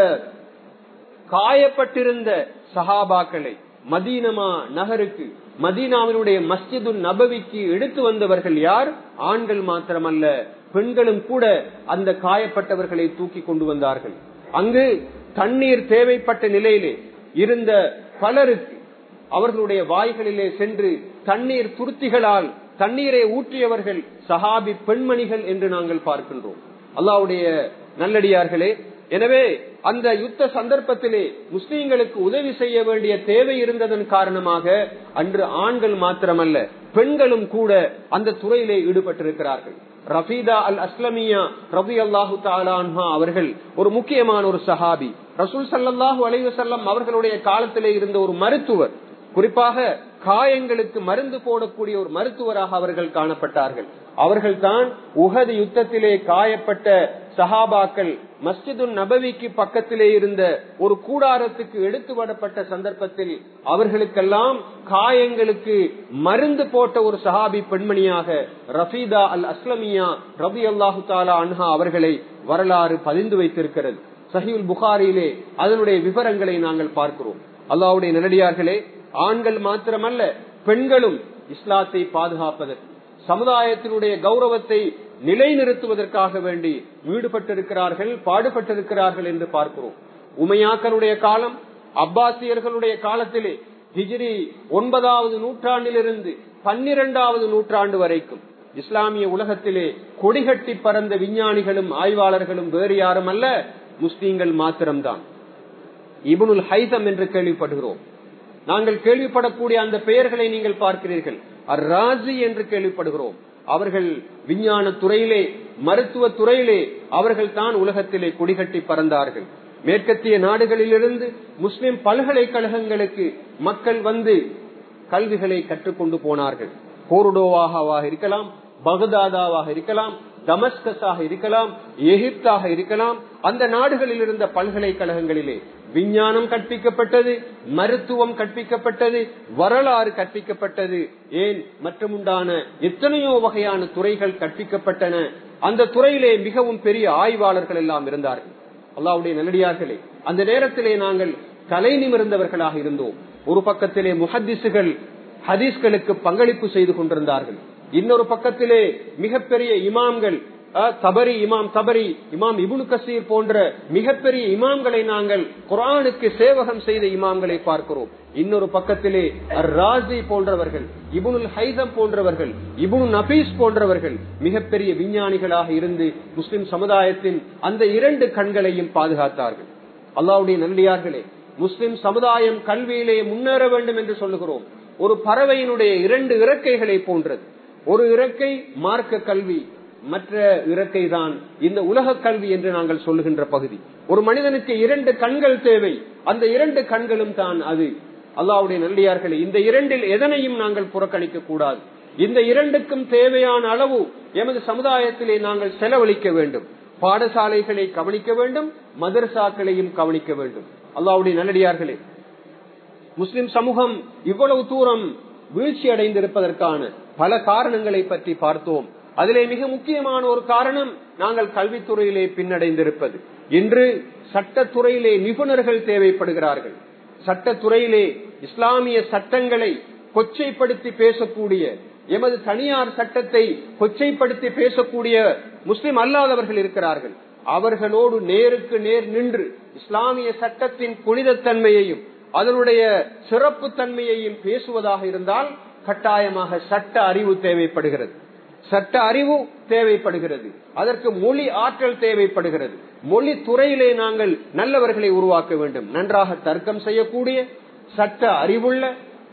காயப்பட்டிருந்த சஹாபாக்களை மதீனமா நகருக்கு மதீனாவினுடைய மஸ்ஜிது நபவிக்கு எடுத்து வந்தவர்கள் யார் ஆண்கள் மாத்திரமல்ல பெண்களும் கூட அந்த காயப்பட்டவர்களை தூக்கி கொண்டு வந்தார்கள் அங்கு தண்ணீர் தேவைப்பட்ட நிலையிலே இருந்த பலருக்கு அவர்களுடைய வாய்களிலே சென்று தண்ணீர் துருத்திகளால் தண்ணீரை ஊற்றியவர்கள் சஹாபி பெண்மணிகள் என்று நாங்கள் பார்க்கின்றோம் அல்லாவுடைய நல்லடியார்களே எனவே அந்த யுத்த சந்தர்ப்பத்திலே முஸ்லீம்களுக்கு உதவி செய்ய வேண்டிய தேவை இருந்ததன் காரணமாக அன்று ஆண்கள் மாத்திரமல்ல பெண்களும் கூட அந்த துறையிலே ஈடுபட்டிருக்கிறார்கள் ரஃபீதா அல் அஸ்லமியா ரபி அல்லாஹு தாலான்ஹா அவர்கள் ஒரு முக்கியமான ஒரு சஹாபி ரசூல் சல்லாஹூ அலைவசல்லம் அவர்களுடைய காலத்திலே இருந்த ஒரு மருத்துவர் குறிப்பாக காயங்களுக்கு மருந்து போடக்கூடிய ஒரு மருத்துவராக அவர்கள் காணப்பட்டார்கள் அவர்கள் தான் உகது யுத்தத்திலே காயப்பட்ட சஹாபாக்கள் மஸ்ஜிது நபவிக்கு பக்கத்திலே இருந்த ஒரு கூடாரத்துக்கு எடுத்து வரப்பட்ட சந்தர்ப்பத்தில் அவர்களுக்கெல்லாம் காயங்களுக்கு மருந்து போட்ட ஒரு சஹாபி பெண்மணியாக ரஃபீதா அல் அஸ்லமியா ரபி அல்லாஹு தாலா அன்ஹா அவர்களை வரலாறு பதிந்து வைத்திருக்கிறது சஹீல் புகாரியிலே அதனுடைய விவரங்களை நாங்கள் பார்க்கிறோம் அல்லாவுடைய நிலடியார்களே ஆண்கள் மாத்திரமல்ல பெண்களும் இஸ்லாத்தை பாதுகாப்பதற்கு சமுதாயத்தினுடைய கௌரவத்தை நிலைநிறுத்துவதற்காக வேண்டி ஈடுபட்டிருக்கிறார்கள் பாடுபட்டிருக்கிறார்கள் என்று பார்க்கிறோம் உமையாக்களுடைய காலம் அப்பாசியர்களுடைய காலத்திலே ஹிஜிரி ஒன்பதாவது நூற்றாண்டிலிருந்து பன்னிரண்டாவது நூற்றாண்டு வரைக்கும் இஸ்லாமிய உலகத்திலே கொடிகட்டி பறந்த விஞ்ஞானிகளும் ஆய்வாளர்களும் வேறு யாரும் அல்ல முஸ்லீம்கள் மாத்திரம்தான் இபுனுல் ஹைதம் என்று கேள்விப்படுகிறோம் நாங்கள் கேள்விப்படக்கூடிய அந்த பெயர்களை நீங்கள் பார்க்கிறீர்கள் அராஜி என்று கேள்விப்படுகிறோம் அவர்கள் விஞ்ஞான துறையிலே மருத்துவ துறையிலே அவர்கள் தான் உலகத்திலே கொடிகட்டி பறந்தார்கள் மேற்கத்திய நாடுகளிலிருந்து முஸ்லிம் பல்கலைக்கழகங்களுக்கு மக்கள் வந்து கல்விகளை கற்றுக்கொண்டு போனார்கள் கோருடோவாக இருக்கலாம் பகதாதாவாக இருக்கலாம் தமஸ்கஸாக இருக்கலாம் எகிப்தாக இருக்கலாம் அந்த நாடுகளில் இருந்த பல்கலைக்கழகங்களிலே விஞ்ஞானம் கற்பிக்கப்பட்டது மருத்துவம் கற்பிக்கப்பட்டது வரலாறு கற்பிக்கப்பட்டது ஏன் மற்றுமுண்டான எத்தனையோ வகையான துறைகள் கற்பிக்கப்பட்டன அந்த துறையிலே மிகவும் பெரிய ஆய்வாளர்கள் எல்லாம் இருந்தார்கள் அல்லாவுடைய நல்லடியார்களே அந்த நேரத்திலே நாங்கள் கலை நிமிர்ந்தவர்களாக இருந்தோம் ஒரு பக்கத்திலே முஹத்திசுகள் ஹதீஸ்களுக்கு பங்களிப்பு செய்து கொண்டிருந்தார்கள் இன்னொரு பக்கத்திலே மிகப்பெரிய இமாம்கள் தபரி இமாம் தபரி இமாம் இபுனு கசீர் போன்ற மிகப்பெரிய இமாம்களை நாங்கள் குரானுக்கு சேவகம் செய்த இமாம்களை பார்க்கிறோம் இன்னொரு பக்கத்திலே ராசி போன்றவர்கள் இபுனுல் ஹைதம் போன்றவர்கள் இபுனு நபீஸ் போன்றவர்கள் மிகப்பெரிய விஞ்ஞானிகளாக இருந்து முஸ்லிம் சமுதாயத்தின் அந்த இரண்டு கண்களையும் பாதுகாத்தார்கள் அல்லாவுடைய நல்லியார்களே முஸ்லிம் சமுதாயம் கல்வியிலே முன்னேற வேண்டும் என்று சொல்லுகிறோம் ஒரு பறவையினுடைய இரண்டு இறக்கைகளை போன்றது ஒரு இறக்கை மார்க்க கல்வி மற்ற இறக்கை தான் இந்த உலக கல்வி என்று நாங்கள் சொல்லுகின்ற பகுதி ஒரு மனிதனுக்கு இரண்டு கண்கள் தேவை அந்த இரண்டு கண்களும் தான் அது அல்லாவுடைய நல்லியார்களே இந்த இரண்டில் எதனையும் நாங்கள் புறக்கணிக்க கூடாது இந்த இரண்டுக்கும் தேவையான அளவு எமது சமுதாயத்திலே நாங்கள் செலவழிக்க வேண்டும் பாடசாலைகளை கவனிக்க வேண்டும் மதரசாக்களையும் கவனிக்க வேண்டும் அல்லாவுடைய நல்லடியார்களே முஸ்லிம் சமூகம் இவ்வளவு தூரம் வீழ்ச்சி அடைந்திருப்பதற்கான பல காரணங்களை பற்றி பார்த்தோம் அதிலே மிக முக்கியமான ஒரு காரணம் நாங்கள் கல்வித்துறையிலே பின்னடைந்திருப்பது இன்று சட்டத்துறையிலே நிபுணர்கள் தேவைப்படுகிறார்கள் சட்டத்துறையிலே இஸ்லாமிய சட்டங்களை கொச்சைப்படுத்தி பேசக்கூடிய எமது தனியார் சட்டத்தை கொச்சைப்படுத்தி பேசக்கூடிய முஸ்லிம் அல்லாதவர்கள் இருக்கிறார்கள் அவர்களோடு நேருக்கு நேர் நின்று இஸ்லாமிய சட்டத்தின் புனிதத்தன்மையையும் அதனுடைய சிறப்பு தன்மையையும் பேசுவதாக இருந்தால் கட்டாயமாக சட்ட அறிவு தேவைப்படுகிறது சட்ட அறிவு தேவைப்படுகிறது அதற்கு மொழி ஆற்றல் தேவைப்படுகிறது மொழி துறையிலே நாங்கள் நல்லவர்களை உருவாக்க வேண்டும் நன்றாக தர்க்கம் செய்யக்கூடிய சட்ட அறிவுள்ள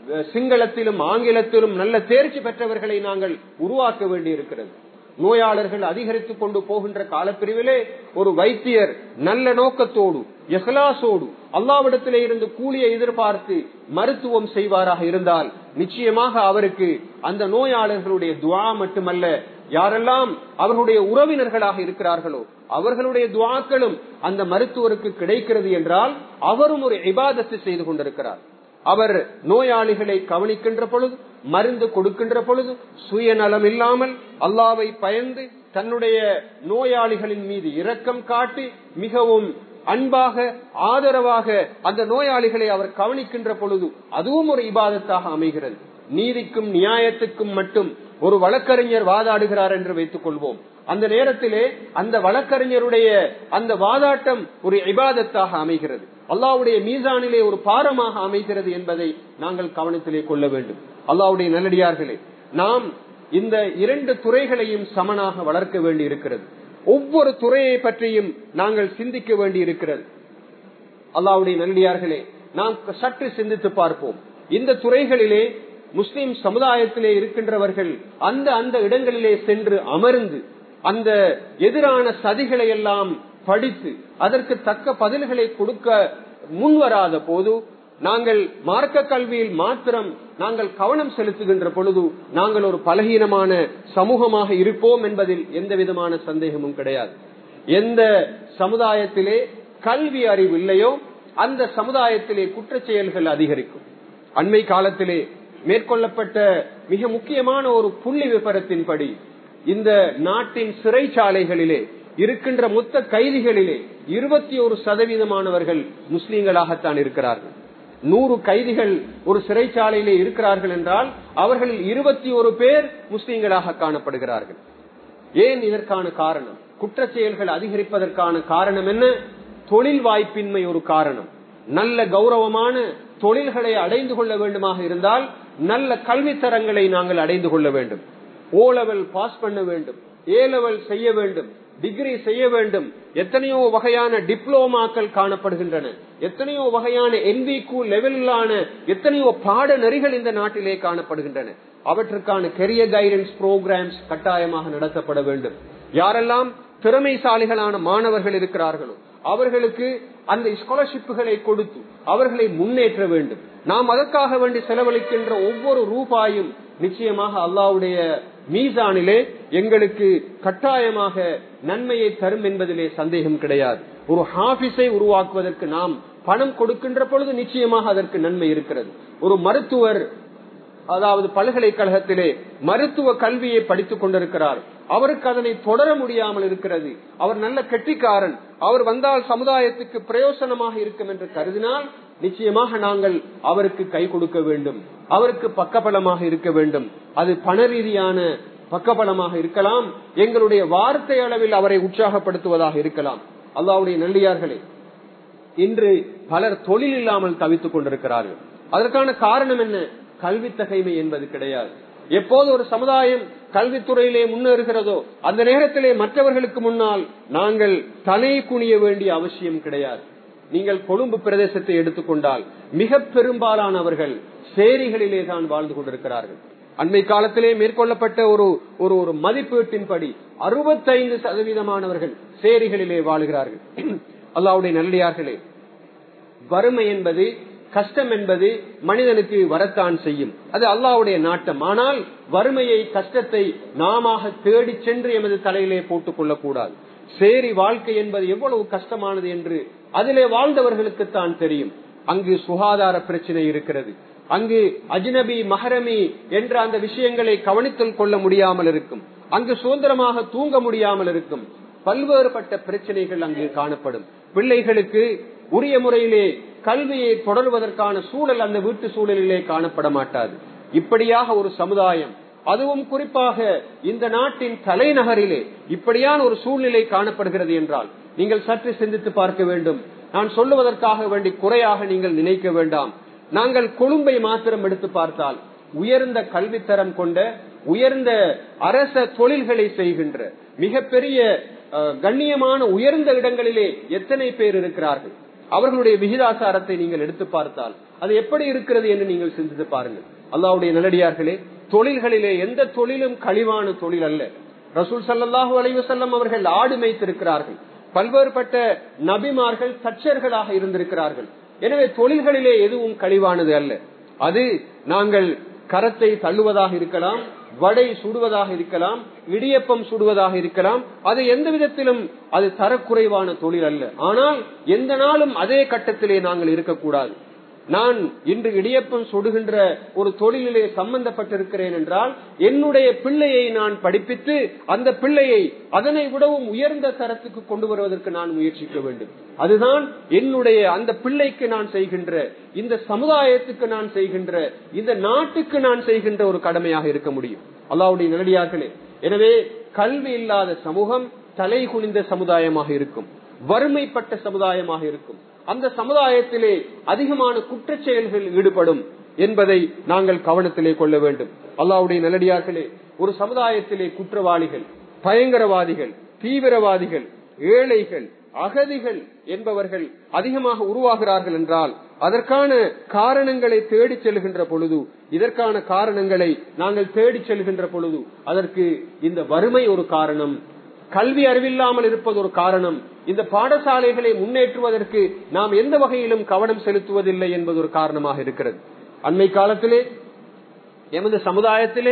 சிங்களத்திலும் ஆங்கிலத்திலும் நல்ல தேர்ச்சி பெற்றவர்களை நாங்கள் உருவாக்க வேண்டி இருக்கிறது நோயாளர்கள் அதிகரித்துக் கொண்டு போகின்ற காலப்பிரிவிலே ஒரு வைத்தியர் நல்ல நோக்கத்தோடு எஹ்லாசோடு அல்லாவிடத்திலே இருந்து கூலியை எதிர்பார்த்து மருத்துவம் செய்வாராக இருந்தால் நிச்சயமாக அவருக்கு அந்த நோயாளர்களுடைய துவா மட்டுமல்ல யாரெல்லாம் அவர்களுடைய உறவினர்களாக இருக்கிறார்களோ அவர்களுடைய துவாக்களும் அந்த மருத்துவருக்கு கிடைக்கிறது என்றால் அவரும் ஒரு இபாதத்தை செய்து கொண்டிருக்கிறார் அவர் நோயாளிகளை கவனிக்கின்ற பொழுது மருந்து கொடுக்கின்ற பொழுது சுயநலம் இல்லாமல் அல்லாவை பயந்து தன்னுடைய நோயாளிகளின் மீது இரக்கம் காட்டி மிகவும் அன்பாக ஆதரவாக அந்த நோயாளிகளை அவர் கவனிக்கின்ற பொழுது அதுவும் ஒரு இபாதத்தாக அமைகிறது நீதிக்கும் நியாயத்துக்கும் மட்டும் ஒரு வழக்கறிஞர் வாதாடுகிறார் என்று வைத்துக் கொள்வோம் அந்த நேரத்திலே அந்த வழக்கறிஞருடைய அந்த வாதாட்டம் ஒரு இபாதத்தாக அமைகிறது அல்லாவுடைய மீசானிலே ஒரு பாரமாக அமைகிறது என்பதை நாங்கள் கவனத்திலே கொள்ள வேண்டும் அல்லாவுடைய நல்லடியார்களே நாம் இந்த இரண்டு துறைகளையும் சமனாக வளர்க்க வேண்டி இருக்கிறது ஒவ்வொரு துறையை பற்றியும் நாங்கள் சிந்திக்க வேண்டி இருக்கிறது அல்லாவுடைய நல்லடியார்களே நாம் சற்று சிந்தித்து பார்ப்போம் இந்த துறைகளிலே முஸ்லிம் சமுதாயத்திலே இருக்கின்றவர்கள் அந்த அந்த இடங்களிலே சென்று அமர்ந்து அந்த எதிரான சதிகளை எல்லாம் படித்து அதற்கு தக்க பதில்களை கொடுக்க முன்வராத போது நாங்கள் மார்க்க கல்வியில் மாத்திரம் நாங்கள் கவனம் செலுத்துகின்ற பொழுது நாங்கள் ஒரு பலகீனமான சமூகமாக இருப்போம் என்பதில் எந்த விதமான சந்தேகமும் கிடையாது எந்த சமுதாயத்திலே கல்வி அறிவு இல்லையோ அந்த சமுதாயத்திலே குற்றச் செயல்கள் அதிகரிக்கும் அண்மை காலத்திலே மேற்கொள்ளப்பட்ட மிக முக்கியமான ஒரு புள்ளி விபரத்தின்படி இந்த நாட்டின் சிறைச்சாலைகளிலே இருக்கின்ற மொத்த கைதிகளிலே இருபத்தி ஒரு சதவீதமானவர்கள் முஸ்லீம்களாகத்தான் இருக்கிறார்கள் நூறு கைதிகள் ஒரு சிறைச்சாலையிலே இருக்கிறார்கள் என்றால் அவர்களில் இருபத்தி ஒரு பேர் முஸ்லீம்களாக காணப்படுகிறார்கள் ஏன் இதற்கான காரணம் குற்றச் செயல்கள் அதிகரிப்பதற்கான காரணம் என்ன தொழில் வாய்ப்பின்மை ஒரு காரணம் நல்ல கௌரவமான தொழில்களை அடைந்து கொள்ள வேண்டுமாக இருந்தால் நல்ல கல்வி தரங்களை நாங்கள் அடைந்து கொள்ள வேண்டும் ஓ லெவல் பாஸ் பண்ண வேண்டும் ஏ லெவல் செய்ய வேண்டும் டிகிரி செய்ய வேண்டும் எத்தனையோ வகையான டிப்ளோமாக்கள் காணப்படுகின்றன எத்தனையோ வகையான என்விக்கு லெவலிலான எத்தனையோ பாட நெறிகள் இந்த நாட்டிலே காணப்படுகின்றன அவற்றுக்கான கெரியர் கைடன்ஸ் ப்ரோக்ராம்ஸ் கட்டாயமாக நடத்தப்பட வேண்டும் யாரெல்லாம் திறமைசாலிகளான மாணவர்கள் இருக்கிறார்களோ அவர்களுக்கு அந்த ஸ்காலர்ஷிப்புகளை கொடுத்து அவர்களை முன்னேற்ற வேண்டும் நாம் அதற்காக வேண்டி செலவழிக்கின்ற ஒவ்வொரு ரூபாயும் நிச்சயமாக அல்லாவுடைய மீசானிலே எங்களுக்கு கட்டாயமாக நன்மையை தரும் என்பதிலே சந்தேகம் கிடையாது ஒரு ஹாபிஸை உருவாக்குவதற்கு நாம் பணம் கொடுக்கின்ற பொழுது நிச்சயமாக அதற்கு நன்மை இருக்கிறது ஒரு மருத்துவர் அதாவது பல்கலைக்கழகத்திலே மருத்துவ கல்வியை படித்துக் கொண்டிருக்கிறார் அவருக்கு அதனை தொடர முடியாமல் இருக்கிறது அவர் நல்ல கெட்டிக்காரன் அவர் வந்தால் சமுதாயத்துக்கு பிரயோசனமாக இருக்கும் என்று கருதினால் நிச்சயமாக நாங்கள் அவருக்கு கை கொடுக்க வேண்டும் அவருக்கு பக்கபலமாக இருக்க வேண்டும் அது பண ரீதியான பக்கபலமாக இருக்கலாம் எங்களுடைய வார்த்தை அளவில் அவரை உற்சாகப்படுத்துவதாக இருக்கலாம் அல்லாவுடைய நல்லியார்களே இன்று பலர் தொழில் இல்லாமல் தவித்துக் கொண்டிருக்கிறார்கள் அதற்கான காரணம் என்ன கல்வி தகைமை என்பது கிடையாது எப்போது ஒரு சமுதாயம் கல்வித்துறையிலே முன்னேறுகிறதோ அந்த நேரத்திலே மற்றவர்களுக்கு முன்னால் நாங்கள் தலை குனிய வேண்டிய அவசியம் கிடையாது நீங்கள் கொழும்பு பிரதேசத்தை எடுத்துக்கொண்டால் மிக பெரும்பாலானவர்கள் சேரிகளிலே தான் வாழ்ந்து கொண்டிருக்கிறார்கள் அண்மை காலத்திலே மேற்கொள்ளப்பட்ட ஒரு ஒரு ஒரு மதிப்பீட்டின்படி அறுபத்தைந்து சதவீதமானவர்கள் சேரிகளிலே வாழுகிறார்கள் அல்லாவுடைய நல்லடியார்களே வறுமை என்பது கஷ்டம் என்பது மனிதனுக்கு வரத்தான் செய்யும் அது அல்லாவுடைய நாட்டம் ஆனால் வறுமையை கஷ்டத்தை நாம தேடி சென்று எமது தலையிலே போட்டுக் கொள்ளக்கூடாது சேரி வாழ்க்கை என்பது எவ்வளவு கஷ்டமானது என்று அதிலே வாழ்ந்தவர்களுக்கு தான் தெரியும் அங்கு சுகாதார பிரச்சனை இருக்கிறது அங்கு அஜ்னபி மஹரமி என்ற அந்த விஷயங்களை கவனித்துக் கொள்ள முடியாமல் இருக்கும் அங்கு சுதந்திரமாக தூங்க முடியாமல் இருக்கும் பல்வேறுபட்ட பிரச்சனைகள் அங்கு காணப்படும் பிள்ளைகளுக்கு உரிய முறையிலே கல்வியை தொடர்வதற்கான சூழல் அந்த வீட்டு சூழலிலே காணப்பட மாட்டாது இப்படியாக ஒரு சமுதாயம் அதுவும் குறிப்பாக இந்த நாட்டின் தலைநகரிலே இப்படியான ஒரு சூழ்நிலை காணப்படுகிறது என்றால் நீங்கள் சற்று சிந்தித்து பார்க்க வேண்டும் நான் சொல்லுவதற்காக வேண்டி குறையாக நீங்கள் நினைக்க வேண்டாம் நாங்கள் கொழும்பை மாத்திரம் எடுத்து பார்த்தால் உயர்ந்த கல்வித்தரம் கொண்ட உயர்ந்த அரச தொழில்களை செய்கின்ற மிகப்பெரிய கண்ணியமான உயர்ந்த இடங்களிலே எத்தனை பேர் இருக்கிறார்கள் அவர்களுடைய விகிதாசாரத்தை நீங்கள் எடுத்து பார்த்தால் அது எப்படி இருக்கிறது என்று நீங்கள் சிந்தித்து பாருங்கள் அல்லாவுடைய நல்லடியார்களே தொழில்களிலே எந்த தொழிலும் கழிவான தொழில் அல்ல ரசூல் சல்லாஹூ அலைவசல்லம் அவர்கள் ஆடு மேய்த்திருக்கிறார்கள் பல்வேறுபட்ட நபிமார்கள் தச்சர்களாக இருந்திருக்கிறார்கள் எனவே தொழில்களிலே எதுவும் கழிவானது அல்ல அது நாங்கள் கரத்தை தள்ளுவதாக இருக்கலாம் வடை சுடுவதாக இருக்கலாம் இடியப்பம் சுடுவதாக இருக்கலாம் அது எந்த விதத்திலும் அது தரக்குறைவான தொழில் அல்ல ஆனால் எந்த நாளும் அதே கட்டத்திலே நாங்கள் இருக்கக்கூடாது நான் இன்று இடியப்பம் சுடுகின்ற ஒரு தொழிலிலே சம்பந்தப்பட்டிருக்கிறேன் என்றால் என்னுடைய பிள்ளையை நான் படிப்பித்து அந்த பிள்ளையை அதனை விடவும் உயர்ந்த தரத்துக்கு கொண்டு வருவதற்கு நான் முயற்சிக்க வேண்டும் அதுதான் என்னுடைய அந்த பிள்ளைக்கு நான் செய்கின்ற இந்த சமுதாயத்துக்கு நான் செய்கின்ற இந்த நாட்டுக்கு நான் செய்கின்ற ஒரு கடமையாக இருக்க முடியும் அல்லாவுடைய நேரடியார்களே எனவே கல்வி இல்லாத சமூகம் தலை குனிந்த சமுதாயமாக இருக்கும் வறுமைப்பட்ட சமுதாயமாக இருக்கும் அந்த சமுதாயத்திலே அதிகமான குற்றச் செயல்கள் ஈடுபடும் என்பதை நாங்கள் கவனத்திலே கொள்ள வேண்டும் அல்லாவுடைய நல்லடியார்களே ஒரு சமுதாயத்திலே குற்றவாளிகள் பயங்கரவாதிகள் தீவிரவாதிகள் ஏழைகள் அகதிகள் என்பவர்கள் அதிகமாக உருவாகிறார்கள் என்றால் அதற்கான காரணங்களை தேடி செல்கின்ற பொழுது இதற்கான காரணங்களை நாங்கள் தேடி செல்கின்ற பொழுது அதற்கு இந்த வறுமை ஒரு காரணம் கல்வி அறிவில்லாமல் இருப்பது ஒரு காரணம் இந்த பாடசாலைகளை முன்னேற்றுவதற்கு நாம் எந்த வகையிலும் கவனம் செலுத்துவதில்லை என்பது ஒரு காரணமாக இருக்கிறது அண்மை காலத்திலே எமது சமுதாயத்திலே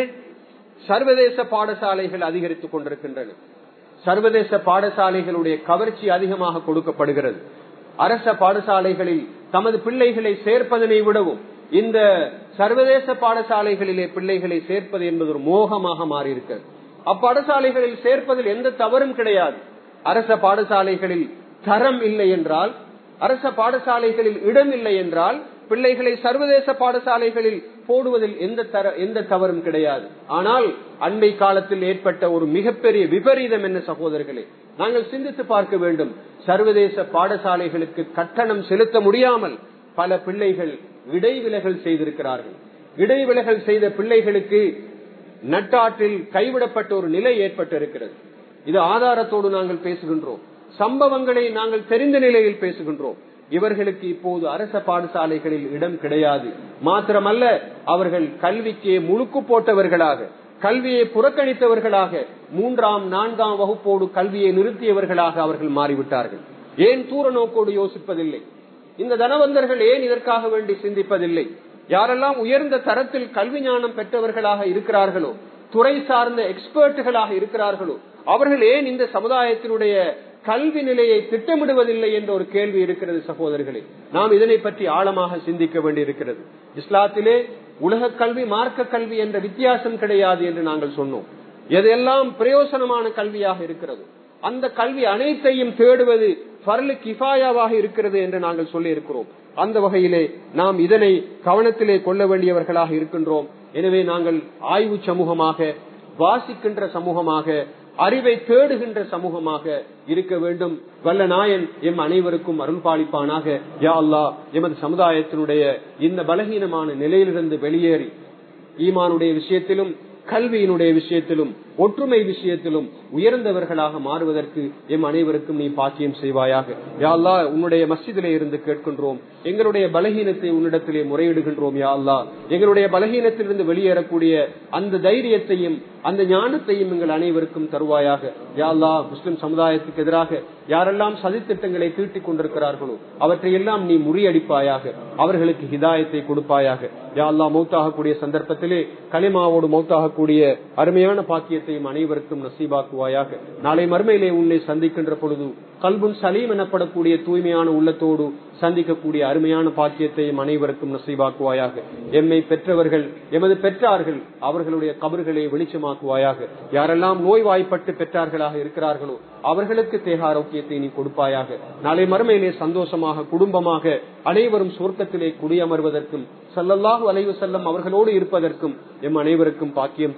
சர்வதேச பாடசாலைகள் அதிகரித்துக் கொண்டிருக்கின்றன சர்வதேச பாடசாலைகளுடைய கவர்ச்சி அதிகமாக கொடுக்கப்படுகிறது அரச பாடசாலைகளில் தமது பிள்ளைகளை சேர்ப்பதனை விடவும் இந்த சர்வதேச பாடசாலைகளிலே பிள்ளைகளை சேர்ப்பது என்பது ஒரு மோகமாக மாறியிருக்கிறது அப்பாடசாலைகளில் சேர்ப்பதில் எந்த தவறும் கிடையாது அரச பாடசாலைகளில் தரம் இல்லை என்றால் அரச பாடசாலைகளில் இடம் இல்லை என்றால் பிள்ளைகளை சர்வதேச பாடசாலைகளில் போடுவதில் எந்த தர எந்த தவறும் கிடையாது ஆனால் அண்மை காலத்தில் ஏற்பட்ட ஒரு மிகப்பெரிய விபரீதம் என்ன சகோதரர்களே நாங்கள் சிந்தித்து பார்க்க வேண்டும் சர்வதேச பாடசாலைகளுக்கு கட்டணம் செலுத்த முடியாமல் பல பிள்ளைகள் இடைவிலகல் செய்திருக்கிறார்கள் இடைவிலகல் செய்த பிள்ளைகளுக்கு நட்டாற்றில் கைவிடப்பட்ட ஒரு நிலை ஏற்பட்டிருக்கிறது இது ஆதாரத்தோடு நாங்கள் பேசுகின்றோம் சம்பவங்களை நாங்கள் தெரிந்த நிலையில் பேசுகின்றோம் இவர்களுக்கு இப்போது அரச பாடசாலைகளில் இடம் கிடையாது மாத்திரமல்ல அவர்கள் கல்விக்கு முழுக்கு போட்டவர்களாக கல்வியை புறக்கணித்தவர்களாக மூன்றாம் நான்காம் வகுப்போடு கல்வியை நிறுத்தியவர்களாக அவர்கள் மாறிவிட்டார்கள் ஏன் தூர நோக்கோடு யோசிப்பதில்லை இந்த தனவந்தர்கள் ஏன் இதற்காக வேண்டி சிந்திப்பதில்லை யாரெல்லாம் உயர்ந்த தரத்தில் கல்வி ஞானம் பெற்றவர்களாக இருக்கிறார்களோ துறை சார்ந்த எக்ஸ்பர்ட்டுகளாக இருக்கிறார்களோ அவர்கள் ஏன் இந்த சமுதாயத்தினுடைய கல்வி நிலையை திட்டமிடுவதில்லை என்ற ஒரு கேள்வி இருக்கிறது சகோதரர்களே நாம் இதனை பற்றி ஆழமாக சிந்திக்க வேண்டி இருக்கிறது இஸ்லாத்திலே உலக கல்வி மார்க்க கல்வி என்ற வித்தியாசம் கிடையாது என்று நாங்கள் சொன்னோம் எதெல்லாம் பிரயோசனமான கல்வியாக இருக்கிறது அந்த கல்வி அனைத்தையும் தேடுவது பரலு கிஃபாயாவாக இருக்கிறது என்று நாங்கள் சொல்லி இருக்கிறோம் அந்த வகையிலே நாம் இதனை கவனத்திலே கொள்ள வேண்டியவர்களாக இருக்கின்றோம் எனவே நாங்கள் ஆய்வு சமூகமாக வாசிக்கின்ற சமூகமாக அறிவை தேடுகின்ற சமூகமாக இருக்க வேண்டும் வல்ல நாயன் எம் அனைவருக்கும் அருள் பாலிப்பானாக யா அல்லா எமது சமுதாயத்தினுடைய இந்த பலகீனமான நிலையிலிருந்து வெளியேறி ஈமானுடைய விஷயத்திலும் கல்வியினுடைய விஷயத்திலும் ஒற்றுமை விஷயத்திலும் உயர்ந்தவர்களாக மாறுவதற்கு எம் அனைவருக்கும் நீ பாக்கியம் செய்வாயாக யாழ்லா உன்னுடைய மஸ்ஜிதிலே இருந்து கேட்கின்றோம் எங்களுடைய பலகீனத்தை உன்னிடத்திலே முறையிடுகின்றோம் யாழ்லா எங்களுடைய பலகீனத்திலிருந்து வெளியேறக்கூடிய அந்த தைரியத்தையும் அந்த ஞானத்தையும் எங்கள் அனைவருக்கும் தருவாயாக யாழ்லா முஸ்லிம் சமுதாயத்துக்கு எதிராக யாரெல்லாம் சதித்திட்டங்களை தீட்டிக் கொண்டிருக்கிறார்களோ அவற்றை எல்லாம் நீ முறியடிப்பாயாக அவர்களுக்கு ஹிதாயத்தை கொடுப்பாயாக யாழ்லா மௌத்தாகக்கூடிய சந்தர்ப்பத்திலே களிமாவோடு மௌத்தாகக்கூடிய அருமையான பாக்கியத்தையும் அனைவருக்கும் நசீபாக்குவாயாக நாளை மறுமையிலே உன்னை சந்திக்கின்ற பொழுது கல்புன் சலீம் எனப்படக்கூடிய தூய்மையான உள்ளத்தோடு சந்திக்கக்கூடிய அருமையான பாக்கியத்தையும் அனைவருக்கும் நசீபாக்குவாயாக எம்மை பெற்றவர்கள் எமது பெற்றார்கள் அவர்களுடைய கபர்களை வெளிச்சமாக்குவாயாக யாரெல்லாம் நோய்வாய்ப்பட்டு பெற்றார்களாக இருக்கிறார்களோ அவர்களுக்கு தேக ஆரோக்கியத்தை நீ கொடுப்பாயாக நாளை மறுமையிலே சந்தோஷமாக குடும்பமாக அனைவரும் சொர்க்கத்திலே குடியமர்வதற்கும் சல்லல்லாஹு அலைவு செல்லம் அவர்களோடு இருப்பதற்கும் எம் அனைவருக்கும் பாக்கியம்